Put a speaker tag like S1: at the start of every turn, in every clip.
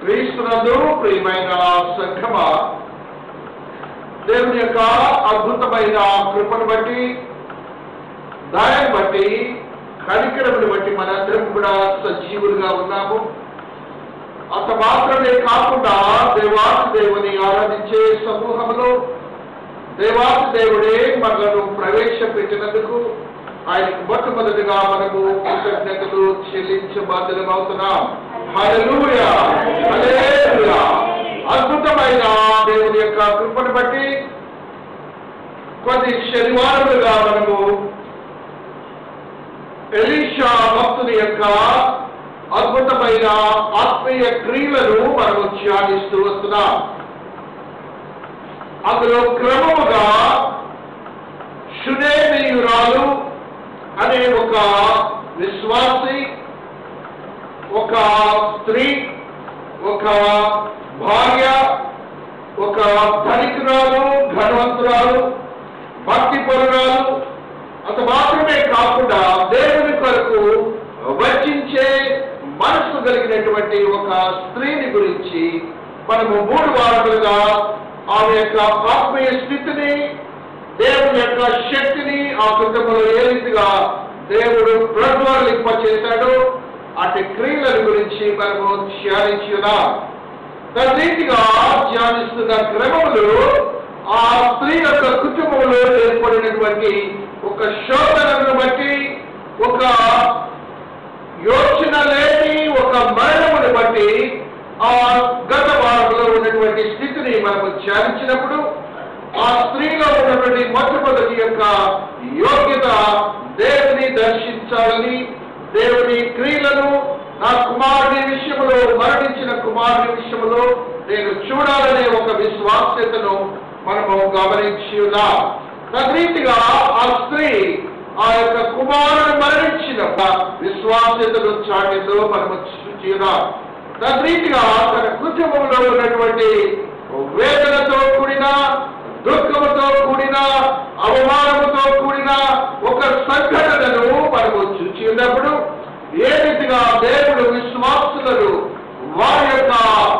S1: క్రీస్తునందు ప్రియమైన సంఘమా దేవుని యొక్క అద్భుతమైన కృపను బట్టి దాన్ని బట్టి కనికరమును బట్టి మనందరం కూడా సజీవులుగా ఉన్నాము అంత మాత్రమే కాకుండా దేవాసు దేవుని ఆరాధించే సమూహంలో దేవాసు దేవుడే మనలను ప్రవేశపెట్టినందుకు ఆయనకు మొట్టమొదటిగా మనము కృతజ్ఞతలు చెల్లించబాధ్యులం అవుతున్నాం హల్లెలూయా హల్లెలూయా అద్భుతమైన దేవుని యొక్క కృపను బట్టి కొద్ది శనివారములుగా మనము ఎలీషా భక్తుని యొక్క అద్భుతమైన ఆత్మీయ క్రియలను మనము ధ్యానిస్తూ వస్తున్నాం అందులో క్రమముగా షునేమియురాలు అనే ఒక విశ్వాసి ఒక స్త్రీ ఒక భార్య ఒక ధనికురాలు ఘనవంతురాలు భక్తి పరురాలు అంత మాత్రమే కాకుండా దేవుని కొరకు వచ్చించే మనసు కలిగినటువంటి ఒక స్త్రీని గురించి మనము మూడు వారములుగా ఆమె యొక్క ఆత్మీయ స్థితిని దేవుని యొక్క శక్తిని ఆ కుటుంబంలో ఏ రీతిగా దేవుడు ప్రజ్వలింప చేశాడో అటు క్రియల గురించి మనము ధ్యానించున్నాం తదరీతిగా ధ్యానిస్తున్న క్రమంలో ఆ స్త్రీ యొక్క కుటుంబంలో ఏర్పడినటువంటి ఒక శోధనను బట్టి ఒక యోచన లేని ఒక మరణమును బట్టి ఆ గత వారంలో ఉన్నటువంటి స్థితిని మనము ధ్యానించినప్పుడు ఆ స్త్రీలో ఉన్నటువంటి మొట్టమొదటి యొక్క యోగ్యత దేవుని దర్శించాలని దేవుని క్రియలను నా కుమారుని విషయంలో మరణించిన కుమారుని విషయంలో నేను చూడాలనే ఒక విశ్వాస్యతను మనము గమనించి ఉన్నాం తద్రీతిగా ఆ స్త్రీ ఆ యొక్క కుమారుడు మరణించిన విశ్వాస్యతను చాటిందో మనము చూచి ఉన్నాం తద్రీతిగా తన కుటుంబంలో ఉన్నటువంటి వేదనతో కూడిన దుఃఖముతో కూడిన అవమానముతో కూడిన ఒక సంఘటనను మనము చూచి ఉన్నప్పుడు ఏ రీతిగా దేవుడు విశ్వాసులను వారి యొక్క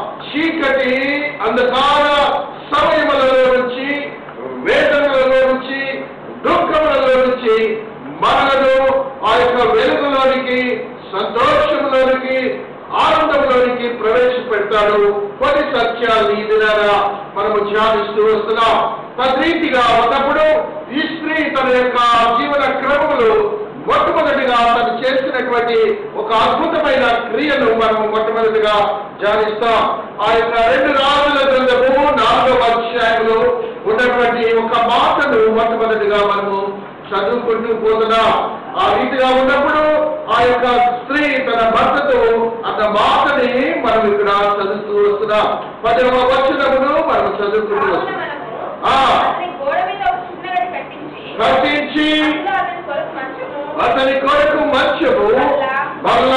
S1: చీకటి అంధకార సమయములలో నుంచి వేదనలలో నుంచి దుఃఖములలో నుంచి మనలను ఆ యొక్క వెలుగులోనికి సంతోషంలోనికి ఆనందంలోనికి ప్రవేశపెడతాడు కొన్ని సత్యాలు ఈ దినాన మనము ధ్యానిస్తూ వస్తున్నాం తద్రీతిగా ఉన్నప్పుడు ఈ స్త్రీ తన యొక్క జీవన క్రమములు మొట్టమొదటిగా తను చేసినటువంటి ఒక అద్భుతమైన క్రియను మనము మొట్టమొదటిగా ధ్యానిస్తాం ఆ యొక్క రెండు రాజుల గ్రంథము నాలుగవ అధ్యాయంలో ఉన్నటువంటి ఒక మాటను మొట్టమొదటిగా మనము చదువుకుంటూ పోతున్నాం ఆ రీతిగా ఉన్నప్పుడు ఆ యొక్క స్త్రీ తన భర్తతో అన్న మాటని మనం ఇక్కడ చదువుతూ వస్తున్నాం పదవ వచనమును మనం చదువుకుంటూ వస్తున్నాం ఆ.
S2: అతని గోడ మీద ఒక చిన్న గది కట్టించి
S1: కట్టించి
S2: అందులో అతని కొరకు మంచము
S1: అతని కొరకు మంచము బల్ల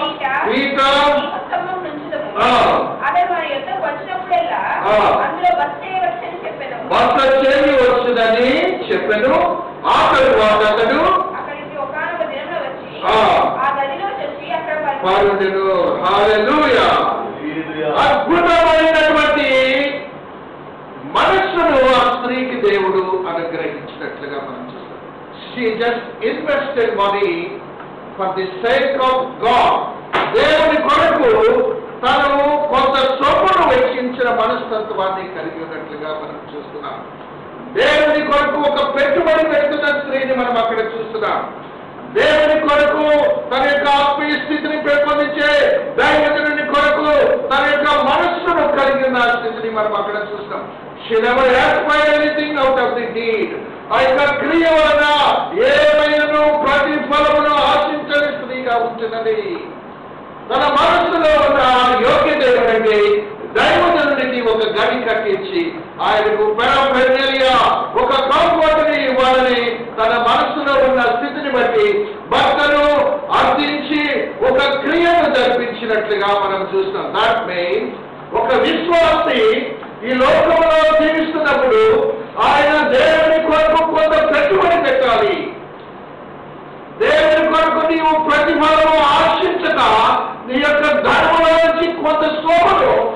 S1: పీట
S2: దీపస్తంభం నుంచుదము.
S1: ఆ.
S2: అతడు వారి యొద్దకు వచ్చినప్పుడల్లా
S1: ఆ.
S2: అందులో బస చేయవచ్చని చెప్పెను.
S1: బస చేయి వచ్చుదని చెప్పాను ఆ తరువాత అతడు
S2: అక్కడికి ఒకానొక దినమున వచ్చి
S1: ఆ.
S2: ఆ గదిలో చచ్చి అక్కడ పడి-
S1: పారుడెను హల్లెలూయా అద్భుతమైనటువంటి మనస్సును ఆ స్త్రీకి దేవుడు అనుగ్రహించినట్లుగా మనం చూస్తాం she just invested money for the sake of God దేవుని కొరకు తను కొంత సొమ్మును వెచ్చించిన మనస్తత్వాన్ని కలిగి ఉన్నట్లుగా మనం చూస్తున్నాం దేవుని కొరకు ఒక పెట్టుబడి పెడుతున్న స్త్రీని మనం అక్కడ చూస్తున్నాం దేవుని కొరకు తన యొక్క ఆత్మీయ స్థితిని పెంపొందించే దైవజనుని కొరకు తన యొక్క మనస్సును కలిగిన స్థితిని మనం అక్కడ చూస్తాం she never aspire anything out of the deed ఆ యొక్క క్రియ వలన ఏమైనా ప్రతిఫలమును ఆశించని స్త్రీగా ఉంటున్నది తన మనస్సులో ఉన్న యోగ్యత ఏమిటంటే దైవజనుడికి ఒక గడి కట్టించి ఆయనకు పెరపెరియా ఒక కంఫర్ట్ని ఇవ్వాలని తన మనస్సులో ఉన్న స్థితిని బట్టి భర్తను అర్థించి ఒక క్రియను జరిపించినట్లుగా మనం చూస్తాం దాట్ మీన్స్ ఒక విశ్వాసి ఈ లోకంలో జీవిస్తున్నప్పుడు ఆయన దేవుని కొరకు కొంత పెట్టుబడి పెట్టాలి దేవుని కొరకు నీవు ప్రతిఫలము ఆశించక నీ యొక్క ధర్మంలో నుంచి కొంత సోమను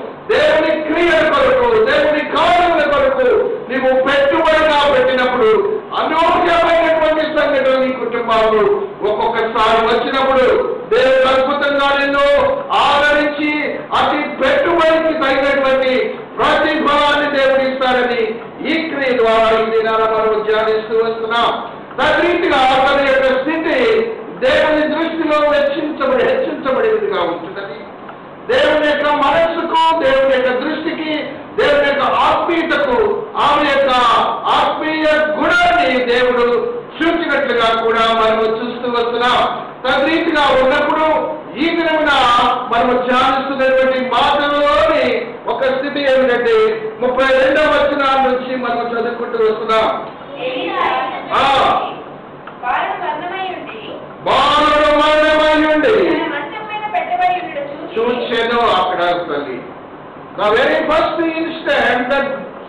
S1: కుటుంబాలు ఒక్కొక్కసారి వచ్చినప్పుడు దేవుడు అద్భుతంగా నిన్ను ఆదరించి అతి పెట్టుబడికి తగినటువంటి ప్రతిఫలాన్ని దేవుడు ఇస్తాడని ఈ క్రియ ద్వారా ఈ దినాన మనం ధ్యానిస్తూ వస్తున్నాం తద్రీతిగా తన యొక్క స్థితి దేవుని దృష్టిలో వెచ్చించబడి హెచ్చించబడినదిగా ఉంటున్నది దేవుని యొక్క మనస్సుకు దేవుని యొక్క దృష్టికి దేవుని యొక్క ఆత్మీయతకు ఆమె యొక్క ఆత్మీయ గుణాన్ని దేవుడు చూసినట్లుగా కూడా మనము చూస్తూ వస్తున్నాం తద్రీతిగా ఉన్నప్పుడు ఈ దినమున మనము ధ్యానిస్తున్నటువంటి మాటలోని ఒక స్థితి ఏమిటంటే ముప్పై రెండవ వచనాల నుంచి మనము చదువుకుంటూ వస్తున్నాం
S2: ఎలీషా
S1: ఆ.
S2: వారు మరణమై ఉండి
S1: బాలుడు మరణమై ఉండి
S2: తన మంచం మీద పెట్టబడి ఉండడు చూసి
S1: చూచాను అక్కడ తల్లి the very first instant that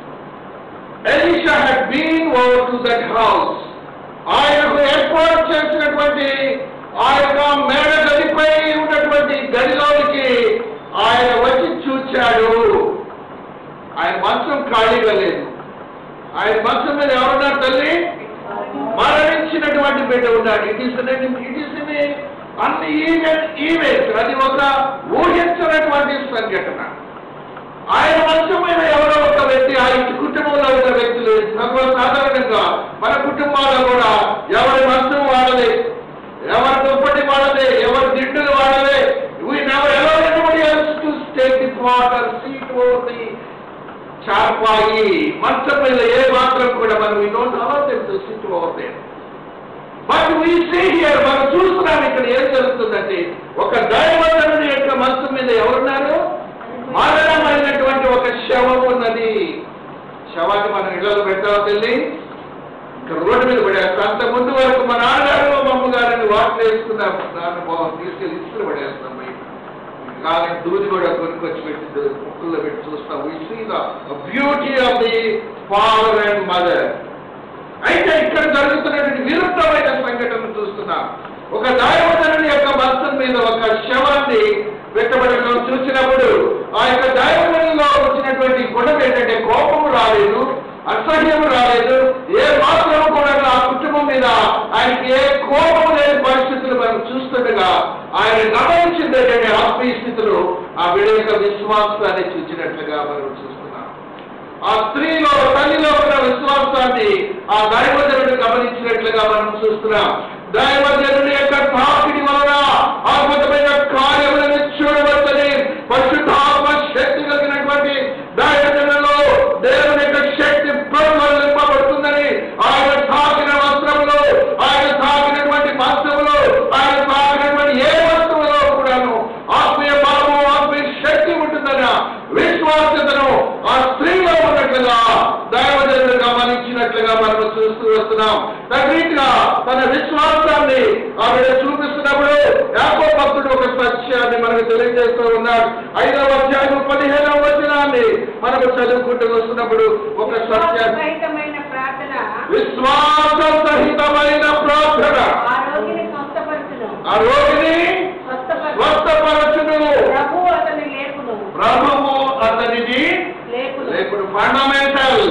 S1: Elisha had been over to that house ఆయనకు ఏర్పాటు చేసినటువంటి ఆ యొక్క మేడ గదిపై ఉన్నటువంటి గదిలోనికి ఆయన వచ్చి చూచాడు ఆయన మంచం ఖాళీగా లేదు ఆయన మంచం మీద ఎవరున్నారు తల్లి మరణించినటువంటి బిడ్డ ఉన్నాడు ఇట్ ఈస్ ఇట్ ఈస్ అన్ని ఈవెంట్ ఈవెంట్ అది ఒక ఊహించినటువంటి సంఘటన ఆయన మంచం మీద ఎవరో ఒక వ్యక్తి ఆ ఇంటి కుటుంబంలో ఉన్న వ్యక్తులు సర్వసాధారణంగా మన కుటుంబాల్లో కూడా ఎవరి మంచం వాడలే ఎవరి దుప్పటి వాడలే ఎవరి దిండులు వాడలే we never allow anybody else to take the water seat over the charpai మంచం మీద ఏ మాత్రం కూడా మనం we don't allow them to sit over there but we see here మనం చూస్తున్నాం ఇక్కడ ఏం జరుగుతుందంటే ఒక దైవజనుడి యొక్క మనసు మీద ఎవరున్నారు మరణమైనటువంటి ఒక శవం ఉన్నది శవాన్ని మనం ఇళ్లలో పెట్టావా తల్లి ఇక్కడ రోడ్డు మీద పడేస్తాం అంత ముందు వరకు మా నాన్నగారు మా అమ్మగారిని వాటర్ వేసుకున్నాం నాన్న బాబు తీసుకెళ్ళి ఇసులు పడేస్తాం బయట కానీ దూది కూడా కొనుక్కొచ్చి పెట్టి ముక్కుల్లో పెట్టి చూస్తాం we see the beauty of the father and mother అయితే ఇక్కడ జరుగుతున్నటువంటి విరుద్ధమైన సంఘటన చూస్తున్నాం ఒక దైవజనుని యొక్క మంచం మీద ఒక శవాన్ని పెట్టబడడం చూసినప్పుడు ఆ యొక్క దైవజనులో వచ్చినటువంటి గుణం ఏంటంటే కోపము రాలేదు అసహ్యం రాలేదు ఏ మాత్రం కూడా ఆ కుటుంబం మీద ఆయనకి ఏ కోపం లేని పరిస్థితులు మనం చూస్తుండగా ఆయన గమనించింది ఏంటంటే ఆత్మీయ స్థితిలో ఆ బిడ్డ యొక్క విశ్వాసాన్ని చూసినట్లుగా మనం చూస్తున్నాం ఆ స్త్రీలో తల్లిలో ఉన్న విశ్వాసాన్ని ఆ దైవజనుడు గమనించినట్లుగా మనం చూస్తున్నాం దైవజనుడి యొక్క తాకిడి వలన అద్భుతమైన కార్యములను చూడవచ్చని పరిశుద్ధాత్మ శక్తి కలిగినటువంటి దైవజనులో దేవుని యొక్క శక్తి ప్రబలింపబడుతుందని ఆయన తాకిన వస్త్రములో ఆయన తాకినటువంటి మంచములో ఆయన తాకినటువంటి ఏ వస్తువులో కూడాను ఆత్మీయ బలము ఆత్మీయ శక్తి ఉంటుందన్న విశ్వాసతను ఆ స్త్రీలో ఉన్నట్లుగా దైవజనుడు గమనించినట్లుగా మనం చూస్తూ వస్తున్నాం తగ్గిగా తన విశ్వాసాన్ని ఆవిడ చూపిస్తున్నప్పుడు యాకో భక్తుడు ఒక సత్యాన్ని మనకు తెలియజేస్తూ ఉన్నాడు ఐదవ అధ్యాయం పదిహేనవ వచనాన్ని మనకు చదువుకుంటూ వస్తున్నప్పుడు ఒక సత్యాన్ని
S3: సహితమైన ప్రార్థన
S1: విశ్వాస సహితమైన ప్రార్థన
S3: ఆ రోగిని స్వస్థపరచును
S1: ఆ రోగిని
S3: స్వస్థపరచు
S1: స్వస్థపరచును
S3: ప్రభు అతని లేపును
S1: ప్రభువు అతనిని
S3: లేపును
S1: ఇప్పుడు ఫండమెంటల్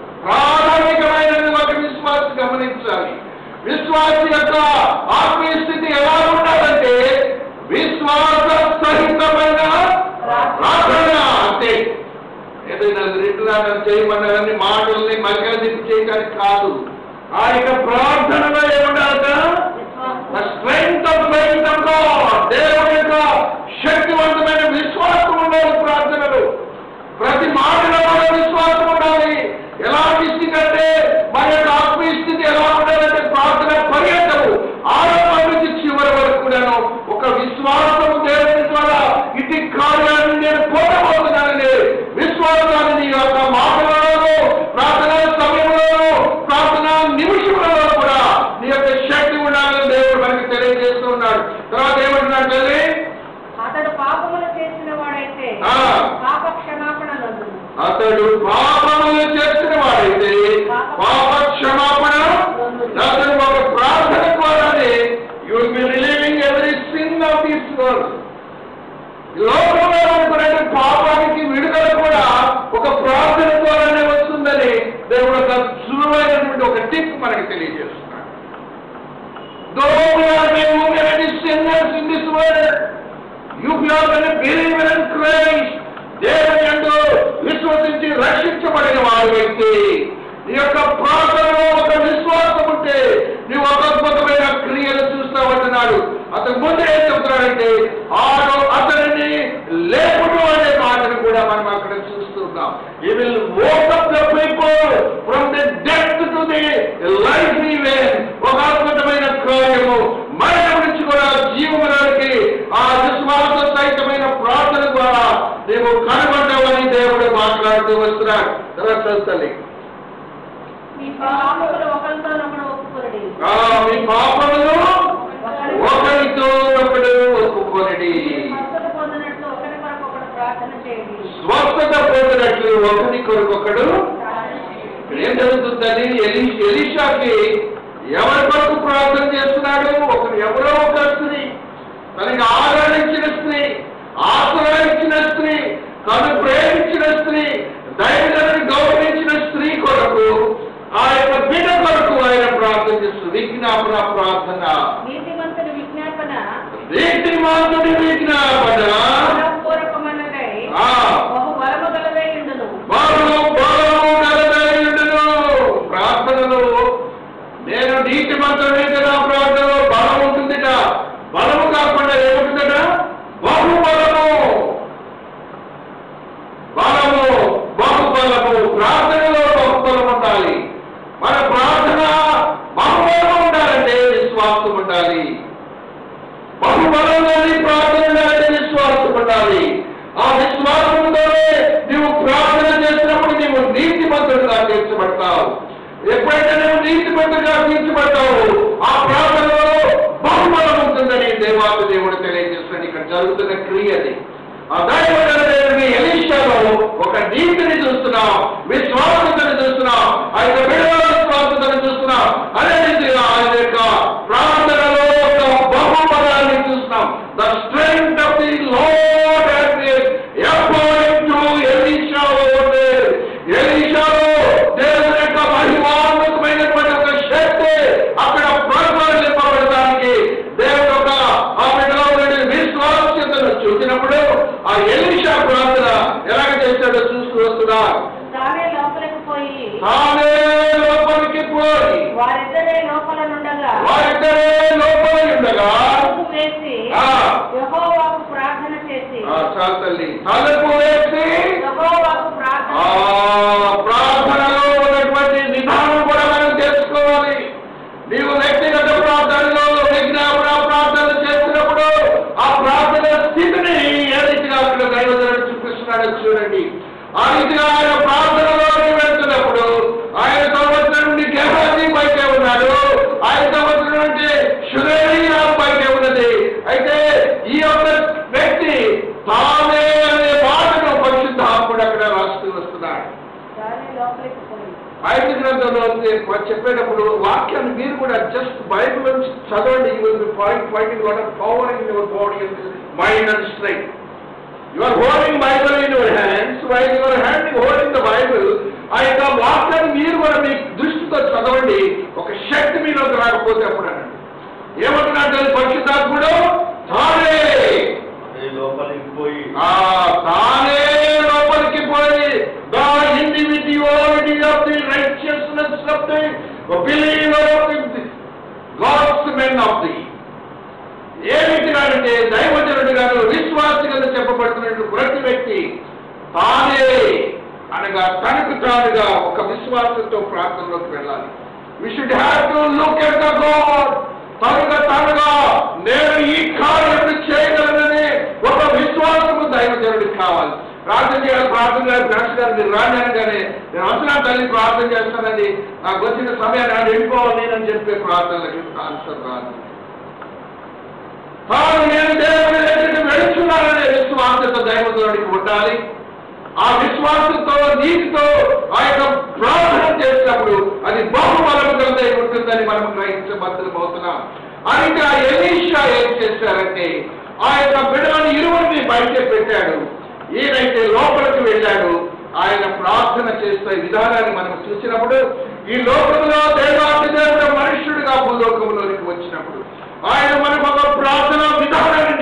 S1: ప్రాథమికమైనది ఒక విశ్వాసం గమనించాలి విశ్వాస యొక్క ఆత్మీయ స్థితి ఎలా ఉండాలంటే విశ్వాస సహితమైన ప్రార్థన అంటే ఏదైనా రిటుగా చేయమన్నారని మాటల్ని మగ్గ దిక్కు చేయడానికి కాదు ఆ యొక్క ప్రార్థనలో ఏముండాలట The strength of faith of God. దేవుని యొక్క శక్తివంతమైన విశ్వాసం ఉండాలి ప్రార్థనలు ప్రతి మాటలో కూడా విశ్వాసం ఉండాలి ఎలాంటి స్థితి అంటే మన యొక్క ఆత్మీయ స్థితి ఎలా ఉండాలంటే ప్రార్థన పర్యంతము ఆరంభం నుంచి చివరి వరకు కూడాను ఒక విశ్వాసము దేవుని ద్వారా ఇటు కార్యాన్ని నేను పొందబోతున్నానని విశ్వాసాన్ని నీ యొక్క మాటలలో ప్రార్థన సమయంలో ప్రార్థన నిమిషంలో కూడా నీ యొక్క శక్తి ఉండాలని దేవుడు మనకి తెలియజేస్తూ ఉన్నాడు తర్వాత ఏమంటున్నాడు తల్లి
S3: అతడు పాపములు చేసిన వాడైతే
S1: ఆ.
S3: పాప క్షమాపణ నందును
S1: అతడు పాపములు చేసిన వాడైతే పాప క్షమాపణ అతను ఒక ప్రార్థన ద్వారానే you will be relieving every sin of this world లోకంలో అనుకునే పాపానికి విడుదల కూడా ఒక ప్రార్థన ద్వారానే వస్తుందని దేవుడు ఒక సులువైనటువంటి ఒక టిప్ మనకి తెలియజేస్తున్నాడు this word you are going to believe in Christ దేవుని యందు విశ్వసించి రక్షించబడిన వారివైతే నీ యొక్క ప్రార్థనలో ఒక విశ్వాసం ఉంటే నీవు ఒక అద్భుతమైన క్రియలు చూస్తావంటున్నాడు అతను ముందు ఏం చెప్తున్నాడంటే ఆడు అతనిని లేపుడు అనే మాటను కూడా మనం అక్కడ చూస్తున్నాం he will wake up the people from the death to the life even ఒక అద్భుతమైన కార్యము మరణం నుంచి కూడా జీవములోనికి ఆ విశ్వాస సహితమైన ప్రార్థన ద్వారా నీవు కనబడ్డావని దేవుడు మాట్లాడుతూ వస్తున్నాడు తర్వాత చదువుతాలి
S3: మీ పాపములు ఒకరితోనొకడు ఒప్పుకొనడి
S1: ఆ, మీ పాపములు ఒకరితో ఒకడు ఒప్పుకొనడి
S3: స్వస్థత పొందినట్లు ఒకరి కొరకు ఒకడు ప్రార్థన చేయండి
S1: స్వస్థత పొందినట్లు ఒకరి కొరకొకడు
S3: ప్రార్థన చేయండి.
S1: ఇక్కడ ఏం జరుగుతుందని ఎలి ఎలీషాకి ఎవరి కొరకు ప్రార్థన చేస్తున్నాడు ఒకరు ఎవరో ఒక స్త్రీ తనకి ఆదరించిన స్త్రీ ఆశ్రయించిన స్త్రీ తను ప్రేమించిన స్త్రీ దైవజనుని గౌరవించిన స్త్రీ కొరకు ఆ యొక్క బిడ్డ కొరకు ఆయన ప్రార్థన చేస్తుంది విజ్ఞాపన ప్రార్థన
S3: నీతిమంతుని విజ్ఞాపన
S1: వీటి మాతుడి విజ్ఞాపన
S3: పూర్వకమైనదై
S1: ఆ.
S3: బహు బలము గలదై ఉండును
S1: బలము బలము గలదైయుండును. ప్రార్థనలో నేను నీతి మంత్రమే కదా ప్రార్థనలో బలం ఉంటుందిట బలము కాకుండా ఏముంటుందట బహు బలము బలము బహుబలము ప్రార్థనలో బహుబలం ఉండాలి మన ప్రార్థన బహుబలం ఉండాలంటే విశ్వాసం ఉండాలి బహుబలంలోని ప్రార్థన ఉండాలంటే విశ్వాసం ఉండాలి ఆ విశ్వాసంతోనే నీవు ప్రార్థన చేసినప్పుడు నీవు నీతిమంతుడిగా తీర్చబడతావు ఎప్పుడైతే నువ్వు నీతిమంతుడిగా తీర్చబడతావు ఆ ప్రార్థనలో బహుబలం ఉంటుందని దేవాత దేవుడు తెలియజేస్తున్నాడు ఇక్కడ జరుగుతున్న క్రియది ఆ దైవజనుడైన ఎలీషాలో ఒక నీతిని చూస్తున్నాం విశ్వాసతను చూస్తున్నాం ఆయన విడుదల విశ్వాసతను చూస్తున్నాం అదే రీతిగా ఆయన యొక్క ప్రార్థనలో ఒక బహుబలాన్ని చూస్తున్నాం the strength of the Lord appoint to Elisha over ఎలీషాలో దేవుని యొక్క మహిమాన్వితమైనటువంటి ఒక శక్తి అక్కడ ప్రజ్వలింపబడడానికి దేవుడు ఒక ఆ బిడ్డలో ఉండే విశ్వాస్యతను చూసినప్పుడు ఆ ఎలీషా ప్రార్థన ఎలాగ చేశాడో చూస్తూ వస్తున్నా
S3: తానే లోపలికి పోయి
S1: తానే లోపలికి పోయి
S3: వారిద్దరే లోపల నుండగా
S1: వారిద్దరే లోపల ఉండగా
S3: తలుపు వేసి
S1: ఆ.
S3: యెహోవాకు ప్రార్థన చేసి
S1: ఆ, చాలు తల్లి తలుపు వేసి
S3: యెహోవాకు ప్రార్థన
S1: ఆ ప్రార్థనలో ఉన్నటువంటి విధానం కూడా మనం తెలుసుకోవాలి నీవు వ్యక్తిగత ప్రార్థనలో విజ్ఞాపన ప్రార్థన చేస్తున్నప్పుడు ఆ ప్రార్థన స్థితిని ఏ రీతిగా అక్కడ దైవజనుడు చూపిస్తున్నాడో చూడండి ఆ రీతిగా ఆయన ప్రార్థనలోకి వెళ్తున్నప్పుడు ఆయన సంవత్సరం నుండి గెహాజీ పైకే ఉన్నాడు ఆయన సంవత్సరం నుండి షురేరియా పైకే ఉన్నది అయితే ఈ యొక్క వ్యక్తి తానే అనే మాటను పరిశుద్ధాత్ముడు అక్కడ రాస్తూ వస్తున్నాడు
S3: తానే లోపలికి పోయి
S1: బైబిల్ గ్రంథంలో ఉంది, మనం చెప్పేటప్పుడు వాక్యాన్ని మీరు కూడా జస్ట్ బైబిల్ నుంచి చదవండి you will point pointing what power in your body and mind and strength you are holding Bible in your hands while your hand holding the Bible ఆ యొక్క వాక్యాన్ని మీరు కూడా మీ దృష్టితో చదవండి ఒక శక్తి మీలోకి రాకపోతే అప్పుడు అనండి ఏమంటున్నాడు పరిశుద్ధాత్ముడు తానే
S4: అదే లోపలికి పోయి
S1: ఆ తానే లోపలికి పోయి the individuality of the righteousness of the believer of the God's men of the ఏ రీతిగానంటే దైవజనుడు గారు విశ్వాసిగా చెప్పబడుతున్నట్టు ప్రతి వ్యక్తి తానే అనగా తనకు తానుగా ఒక విశ్వాసంతో ప్రార్థనలోకి వెళ్ళాలి we should have to look at the God తనుగా తనుగా నేను ఈ కార్యం చేయగలనని ఒక విశ్వాసము దైవజనుడికి కావాలి ప్రార్థన చేయాలి ప్రార్థన చేయాలి ఫ్రెండ్స్ గారు మీరు రాని అనగానే నేను వస్తున్నా తల్లి ప్రార్థన చేస్తానండి నాకు వచ్చిన సమయాన్ని ఆయన వెళ్ళిపోవాలి నేనని చెప్పే ప్రార్థనలకి ఆన్సర్ రాదు తాను నేను దేవుని దగ్గరికి వెళుతున్నాననే విశ్వాసంతో దైవజనుడికి ఉండాలి ఆ విశ్వాసంతో నీతితో ఆ యొక్క ప్రార్థన చేసినప్పుడు అది బహుబలం కలిగే ఉంటుందని మనం గ్రహించబద్ధం అవుతున్నాం అయితే ఆ ఎలీషా ఏం చేశారంటే ఆ యొక్క బిడలని ఇరువురిని బయట పెట్టాడు ఈయనైతే లోపలికి వెళ్ళాడు ఆయన ప్రార్థన చేసే విధానాన్ని మనం చూసినప్పుడు ఈ లోకంలో దేవాది దేవుడు మనుష్యుడిగా భూలోకంలోనికి వచ్చినప్పుడు ఆయన మనకు ఒక ప్రార్థన విధానాన్ని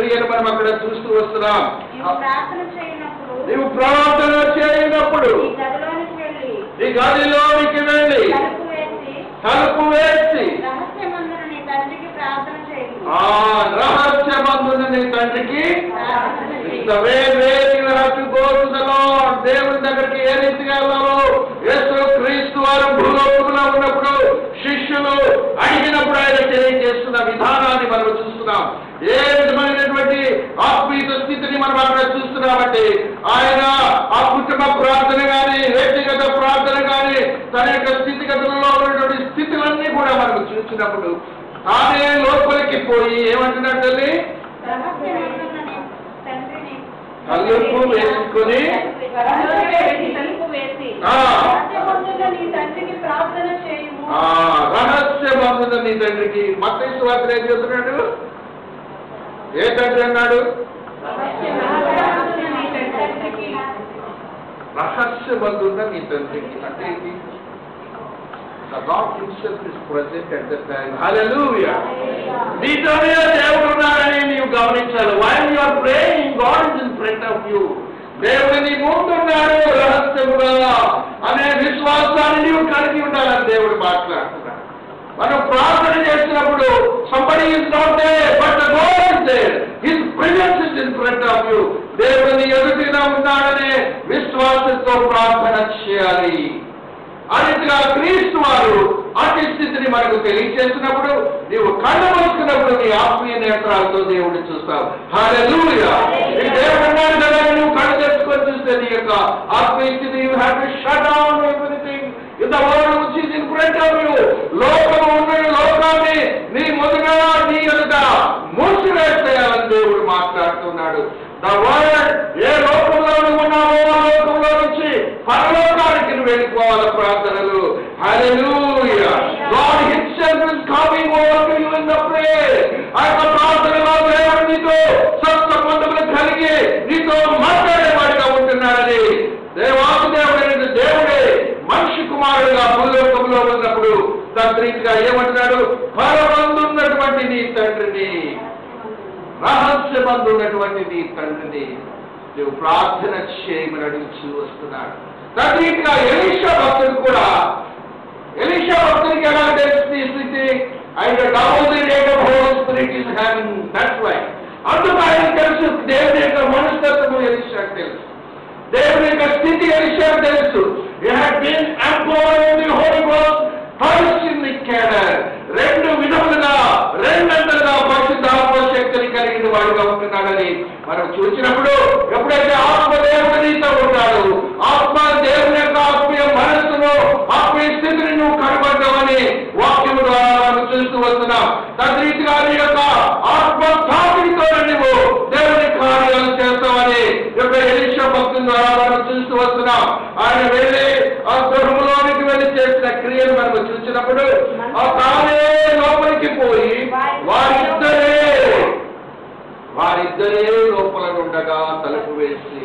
S1: క్రియను మనం అక్కడ చూస్తూ వస్తున్నాం
S3: నీవు ప్రార్థన చేయనప్పుడు
S1: నీవు ప్రార్థన చేయనప్పుడు
S3: నీ గదిలోనికి వెళ్ళి
S1: నీ గదిలోనికి వెళ్ళి
S3: తలుపు వేసి
S1: తలుపు వేసి
S3: రహస్యమందున నీ తండ్రికి ప్రార్థన చేయి
S1: ఆ రహస్యమందున నీ తండ్రికి
S3: ప్రార్థన చేయి
S1: The way where you have to go to the Lord. దేవుని దగ్గరికి ఏ రీతిగా వెళ్ళాలో యేసు క్రీస్తు వారు భూలోకంలో ఉన్నప్పుడు శిష్యులు అడిగినప్పుడు ఆయన తెలియజేస్తున్న విధానాన్ని మనం చూస్తున్నాం ఏ విధమైనటువంటి ఆత్మీయ స్థితిని మనం అక్కడ చూస్తున్నామంటే ఆయన ఆ కుటుంబ ప్రార్థన కానీ వ్యక్తిగత ప్రార్థన కానీ తన యొక్క స్థితిగతులలో ఉన్నటువంటి స్థితులన్నీ కూడా మనం చూసినప్పుడు తానే లోపలికి పోయి ఏమంటున్నాడు తల్లి
S3: రహస్యమందున నీ తండ్రిని
S1: తలుపు వేసుకొని
S3: గదిలోకి వెళ్ళి తలుపు వేసి
S1: ఆ.
S3: రహస్యమందున నీ తండ్రికి ప్రార్థన చేయుము
S1: ఆ రహస్య బంధున నీ తండ్రికి మత్తయి వార్తలు ఏం చెప్తున్నాడు ఏ తండ్రి అన్నాడు
S3: రహస్యమందున నీ తండ్రికి
S1: రహస్య బంధున్న నీ తండ్రికి అంటే ఏంటి The God himself is present at that time. Hallelujah. నీతోనే దేవుడు ఉన్నాడని నీవు గమనించాలి while you are praying God is in front of you దేవుడు నీ ముందున్నాడు రహస్యముగా అనే విశ్వాసాన్ని నీవు కలిగి ఉండాలని దేవుడు మాట్లాడుతున్నాడు మనం ప్రార్థన చేసినప్పుడు somebody is not there but the God is there his presence is in front of you దేవుడు నీ ఎదుటిన ఉన్నాడనే విశ్వాసంతో ప్రార్థన చేయాలి ఆ రీతిగా క్రీస్తు వారు అట్టి స్థితిని మనకు తెలియజేసినప్పుడు నీవు కళ్ళు మూసుకున్నప్పుడు నీ ఆత్మీయ నేత్రాలతో దేవుడిని చూస్తావు హల్లెలూయా ఈ దేవుడు ఉన్నాడు కదా అని నువ్వు కళ్ళు తెచ్చుకొని చూస్తే నీ యొక్క ఆత్మీయ స్థితి you have to shut down everything in the world which is in front of you లోకము ఉన్న లోకాన్ని నీ మొదట నీ ఎదుట మూసివేసేయాలని దేవుడు మాట్లాడుతున్నాడు ద వరల్డ్ ఏ లోకంలో నువ్వు ఉన్నావో ఆ లోకంలో నుంచి పరలోకానికి నువ్వు వెళ్ళిపోవాలి ప్రార్థనలు hallelujah God himself is coming over to you in the prayer ఆ యొక్క ప్రార్థనలో దేవుడు నీతో సత్సంబంధములు కలిగి నీతో మాట్లాడేవాడిగా ఉంటున్నాడని దేవాది దేవుడైన దేవుడే మనిషి కుమారుడుగా భూలోకంలో ఉన్నప్పుడు తండ్రిగా ఏమంటున్నాడు పరమందున్నటువంటి నీ తండ్రిని రహస్యమందున్నటువంటి నీ తండ్రిని నువ్వు ప్రార్థన చేయమని అడుగుచూ వస్తున్నాడు తండ్రిగా ఎలీషా భక్తుడు కూడా ఎలీషా భక్తుడికి ఎలా తెలుస్తుంది ఈ స్థితి ఆయన double the rate of Holy Spirit is having that why అందుకు ఆయన తెలుసు దేవుని యొక్క మనస్తత్వము ఎలీషాకు తెలుసు దేవుని యొక్క స్థితి ఎలిషాకు తెలుసు you have been empowered the Holy Ghost first in the cadre రెండు విధములుగా రెండంతలుగా పరిశుద్ధాత్మ శక్తిని కలిగిన వాడుగా ఉంటున్నాడని మనం చూసినప్పుడు ఎప్పుడైతే ఆత్మ దేవుడు నీతో ఉంటాడు ఆత్మ దేవుని యొక్క ఆత్మీయ మనస్సును ఆత్మీయ స్థితిని నువ్వు కనబడ్డావని వాక్యము ద్వారా మనం చూస్తూ వస్తున్నాం తద్రీతిగా నీ యొక్క ఆత్మ స్థాపితో నువ్వు దేవుని కార్యాలు చేస్తావని యొక్క ఎలిషా భక్తుల ద్వారా మనం చూస్తూ వస్తున్నాం ఆయన వెళ్ళి ఆ గృహంలోనికి వెళ్ళి చేసిన క్రియలు మనం చూసినప్పుడు ఆ తానే లోపలికి పోయి వారిద్దరే వారిద్దరే లోపల ఉండగా తలుపు వేసి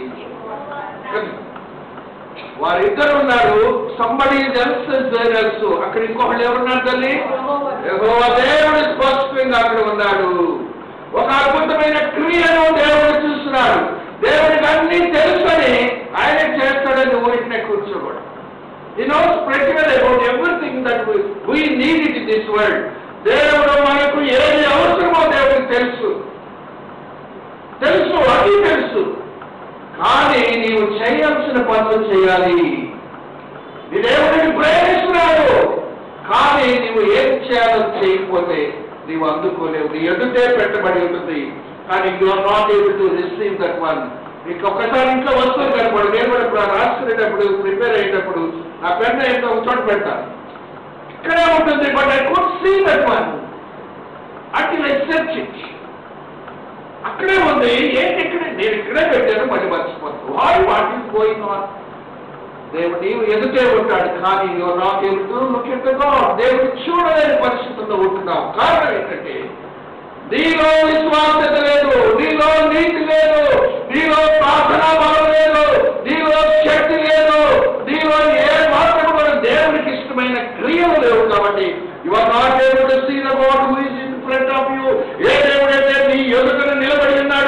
S1: వారిద్దరు ఉన్నారు సంబడి తెలుసు అక్కడ ఇంకొకళ్ళు ఎవరున్నారు తల్లి యెహోవా దేవుడు స్పష్టంగా అక్కడ ఉన్నాడు ఒక అద్భుతమైన క్రియను దేవుడు చూస్తున్నాడు దేవుడికి అన్ని తెలుసని ఆయన చేస్తాడని ఊరికనే కూర్చోకూడదు ఈ నోస్ ప్రతివేళ about everything that we need it in this world దేవుడు మనకు ఏది అవసరమో దేవుడికి తెలుసు తెలుసు అది తెలుసు కానీ నీవు చేయాల్సిన పనులు చేయాలి నీ దేవుడిని ప్రేమిస్తున్నాడు కానీ నీవు ఏం చేయాలో చేయకపోతే నీవు అందుకోలేవు నీ ఎదుటే పెట్టబడి ఉంటుంది కానీ you are not able to receive that one నీకు ఒక్కసారి ఇంట్లో వస్తువు కనపడు నేను కూడా ఇప్పుడు రాసుకునేటప్పుడు ప్రిపేర్ అయ్యేటప్పుడు నా పెన్ ఏంటో ఒక చోట పెడతాను ఇక్కడే ఉంటుంది but I could see that one అట్లా సెర్చ్ ఇట్ అక్కడే ఉంది ఏంటి ఇక్కడే నేను ఇక్కడే పెట్టాను మళ్ళీ మర్చిపోతాను వాయ్ వాట్ ఈస్ గోయింగ్ ఆన్ దేవుడు నీవు ఎదుటే ఉంటాడు కానీ నువ్వు నాకు ఎదుగుతూ ముఖ్యంగా దేవుడు చూడలేని పరిస్థితుల్లో ఉంటున్నావు కారణం ఏంటంటే నీలో విశ్వాసత లేదు నీలో నీతి లేదు నీలో ప్రార్థనా బలం లేదు నీలో శక్తి లేదు నీలో ఏ మాత్రం కూడా దేవునికి ఇష్టమైన క్రియలు లేవు కాబట్టి ఇవాళ నా దేవుడు seen about who is in front of you ఏ దేవుడైతే నీ ఎదుటను నిలబడి ఉన్నాడు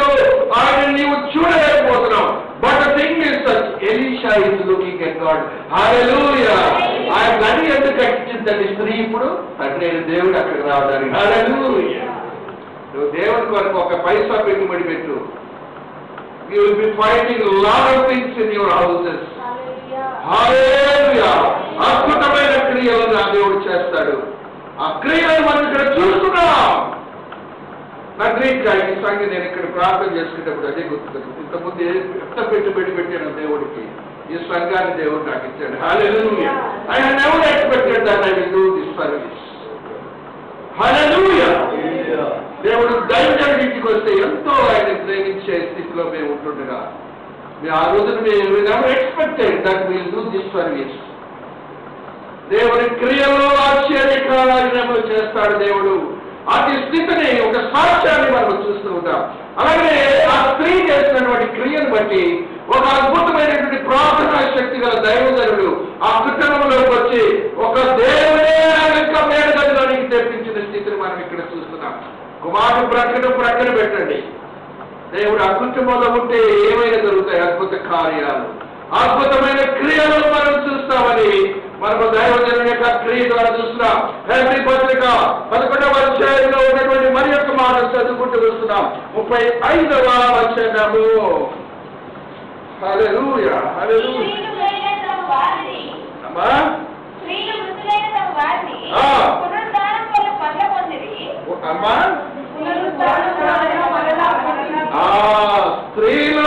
S1: గాడ్ హల్లెలూయా ఆయన గడి ఎందుకు కట్టించిందండి స్త్రీ ఇప్పుడు తండ్రి అయిన దేవుడు అక్కడికి రావడానికి హల్లెలూయా నువ్వు దేవుని కొరకు ఒక పైసా పెట్టుబడి పెట్టు you will be fighting lot of things in your houses hallelujah అద్భుతమైన క్రియలు నా దేవుడు చేస్తాడు ఆ క్రియలు మనం ఇక్కడ చూస్తున్నాం నా గ్రీక్ ఈ సంగతి నేను ఇక్కడ ప్రార్థన చేసుకునేటప్పుడు అదే గుర్తుకు ఇంతకుముందు ఏ- ఎంత పెట్టుబడి పెట్టాను దేవుడికి ఈ సంఘాన్ని దేవుడు నాకు ఇచ్చాడు hallelujah I have never expected that I will do this service hallelujah దేవుడు దైవజనుడి ఇంటికి వస్తే ఎంతో ఆయన ప్రేమించే స్థితిలో మేము ఉంటుండగా మేము ఆ రోజున మేము never expected that will do this service దేవుని క్రియలో ఆశ్చర్యకార్యములు చేస్తాడు దేవుడు అతి స్థితిని ఒక సాక్ష్యాన్ని మనం చూస్తూ ఉంటాం అలాగే ఆ స్త్రీ చేసినటువంటి క్రియను బట్టి ఒక అద్భుతమైనటువంటి ప్రార్థనా శక్తి గల దైవజనుడు ఆ కుటుంబంలోకి వచ్చి ఒక దేవుడే యొక్క మేడగదిలోనికి తెప్పించిన స్థితిని మనం ఇక్కడ చూస్తున్నాం కుమారుడు ప్రక్కన ప్రక్కన పెట్టండి దేవుడు ఆ కుటుంబంలో ఉంటే ఏమైనా జరుగుతాయి అద్భుత కార్యాలు అద్భుతమైన క్రియలు మనం చూస్తామని మనము దైవజనుని యొక్క క్రియ ద్వారా చూస్తున్నాం హెబ్రీ పత్రిక పదకొండవ అధ్యాయంలో ఉన్నటువంటి మరి యొక్క మాట చదువుకుంటూ వస్తున్నాం ముప్పై ఐదవ వచనము హల్లెలూయా హల్లెలూయా
S2: స్త్రీలు మృతులైన తమ వారిని
S1: అమ్మా
S2: స్త్రీలు మృతులైన తమ వారిని
S1: ఆ.
S2: పునరుద్ధానం వల్ల పగల పొందిరి
S1: అమ్మా
S3: పునరుద్ధానం వలన మరలా మరలా
S1: ఆ స్త్రీలు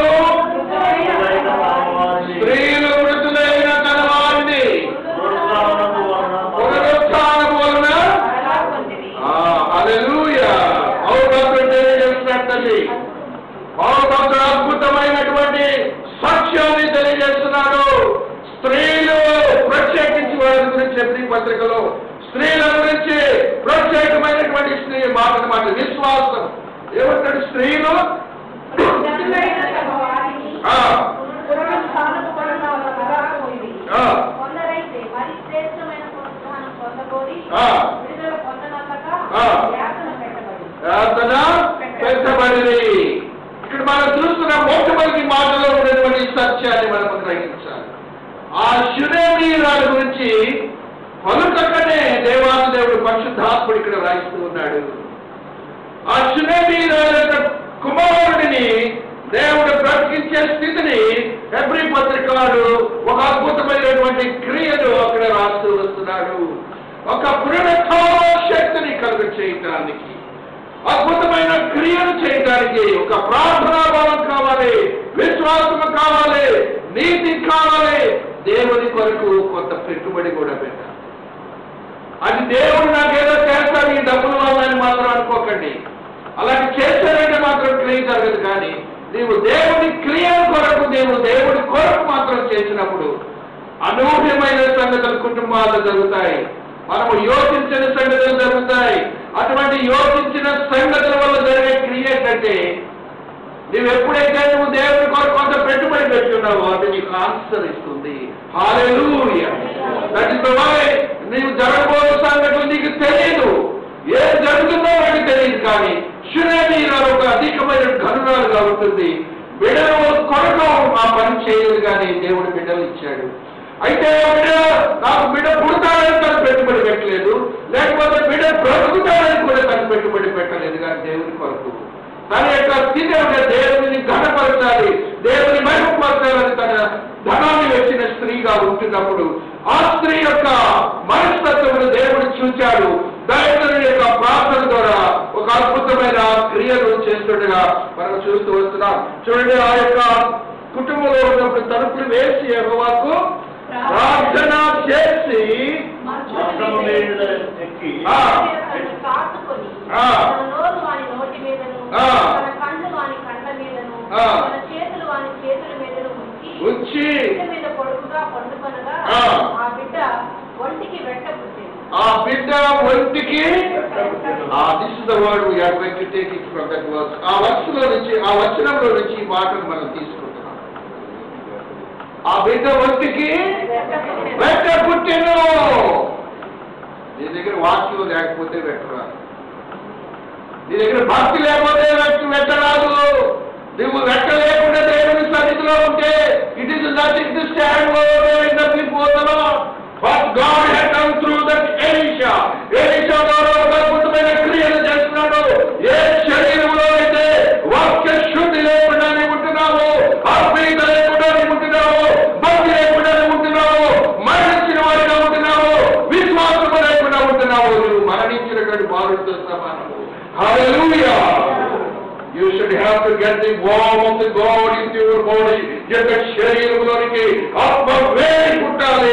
S1: స్త్రీలు మృతులైన తన వారిని పునరుత్థానం వలన
S2: మరలా పొందిరి
S1: హల్లెలూయా పౌరభక్తుడు తెలియజేస్తున్నట్టండి పౌరభక్తుడు అద్భుతమైనటువంటి సత్యాన్ని తెలియజేస్తున్నాడు స్త్రీలు ప్రత్యేకించి వారి గురించి చెప్పి పత్రికలో స్త్రీల గురించి ప్రత్యేకమైనటువంటి స్త్రీ మాట మాట విశ్వాసం ఏమంటాడు స్త్రీలు
S3: పునరుద్ధరించిన తమ వారిని
S1: ఆ,
S3: పునరుద్ధానము వలన మరలా పొందిరి.
S1: ఆ,
S3: కొందరైతే మరి శ్రేష్టమైన పునరుద్ధానం పొందగోరి
S1: ఆ.
S3: విడుదల పొందనొల్లక
S1: ఆ.
S3: యాతన పెట్టబడి
S1: ప్రార్థన పెంచబడింది ఇక్కడ మనం చూస్తున్న మొట్టమొదటి మాటలో ఉన్నటువంటి సత్యాన్ని మనం గ్రహించాలి ఆ శునేమీరాల గురించి పలుకక్కనే దేవాది దేవుడు పరిశుద్ధాత్ముడు ఇక్కడ రాయిస్తూ ఉన్నాడు ఆ శునేమీరాల యొక్క కుమారుడిని దేవుడు బ్రతికించే స్థితిని ఎబ్రి పత్రికాడు ఒక అద్భుతమైనటువంటి క్రియను అక్కడ రాస్తూ వస్తున్నాడు ఒక పునరుత్థాన శక్తిని కలుగ చేయటానికి అద్భుతమైన క్రియలు చేయడానికి ఒక ప్రార్థనా బలం కావాలి విశ్వాసం కావాలి నీతి కావాలి దేవుని కొరకు కొంత పెట్టుబడి కూడా పెట్టాలి అది దేవుడు నాకేదో చేస్తాడు ఈ డబ్బుల వల్ల అని మాత్రం అనుకోకండి అలాంటి చేస్తారంటే మాత్రం క్రియ జరగదు కానీ నీవు దేవుని క్రియల కొరకు నీవు దేవుడి కొరకు మాత్రం చేసినప్పుడు అనూహ్యమైన సంగతులు కుటుంబాలు జరుగుతాయి మనము యోచించిన సంగతులు జరుగుతాయి అటువంటి యోచించిన సంగతుల వల్ల జరిగే క్రియ ఏంటంటే నువ్వు ఎప్పుడైతే నువ్వు దేవుని కొరకు కొంత పెట్టుబడి పెట్టున్నావో అది నీకు ఆన్సర్ ఇస్తుంది హాలెలూయా దట్ ఇస్ వై నీవు జరగబోయే సంగతులు నీకు తెలియదు ఏం జరుగుతుందో వాడికి తెలియదు కానీ శునేమీరాలు ఒక అధికమైన గనురాలుగా ఉంటుంది బిడ్డలు కొరకు ఆ పని చేయలేదు కానీ దేవుడు బిడ్డలు ఇచ్చాడు అయితే ఆ బిడ్డ నాకు బిడ్డ పుడతాడని తను పెట్టుబడి పెట్టలేదు లేకపోతే బిడ్డ బ్రతుకుతాడని కూడా తను పెట్టుబడి పెట్టలేదు కానీ దేవుని కొరకు తన యొక్క స్థితి ఒక దేవుని ఘనపరచాలి దేవుని మహిమపరచాలని తన ధనాన్ని వచ్చిన స్త్రీగా ఉంటున్నప్పుడు ఆ స్త్రీ యొక్క మనస్తత్వమును దేవుడు చూచాడు దైవజనుడి యొక్క ప్రార్థన ద్వారా ఒక అద్భుతమైన క్రియలు చేస్తుండగా మనం చూస్తూ వస్తున్నాం చూడండి ఆ యొక్క కుటుంబంలో ఉన్నప్పుడు తలుపులు వేసి యెహోవాకు ప్రార్థన చేసి
S4: మంచము మీద ఎక్కి
S1: ఆ.
S3: కాచుకొని
S1: ఆ.
S3: తన నోరు వాని నోటి మీదను
S1: ఆ.
S3: తన కళ్ళు వాని కండ్ల మీదను
S1: ఆ.
S3: తన చేతులు వాని చేతుల మీదను ఉంచి
S1: ఉంచి
S3: బిడ్డ మీద పొడుగుగా పండుకొనగా
S1: ఆ.
S3: ఆ బిడ్డ ఒంటికి వెంట పుట్టింది
S1: ఆ బిడ్డ ఒంటికి ఆ this the word we are going to take it from that verse ఆ వర్షంలో నుంచి ఆ వచనంలో నుంచి ఈ మాటను మనం తీసుకుంటున్నాం ఆ బిడ్డ ఒంటికి వెంట పుట్టెను నీ దగ్గర వాక్యం లేకపోతే వెట్టరాదు నీ దగ్గర భక్తి లేకపోతే వెట్ట వెట్టరాదు నువ్వు వెట్ట లేకుండా దేవుని సన్నిధిలో ఉంటే it is nothing to stand over in the before the Lord. But God had come through that Elisha. Elisha ద్వారా ఒక అద్భుతమైన క్రియలు చేస్తున్నాడు ఏ శరీరంలో అయితే వాక్య శుద్ధి లేకుండానే ఉంటున్నావు ఆత్మీయత లేకుండానే ఉంటున్నావు భక్తి లేకుండానే ఉంటున్నావు మరణించిన వారిగా ఉంటున్నావు విశ్వాసం లేకుండా ఉంటున్నావు నువ్వు మరణించినటువంటి వారితో సమానము Hallelujah. You should have to get the warm of the God into your body. ఈ యొక్క శరీరంలోనికి ఆత్మ వేడి పుట్టాలి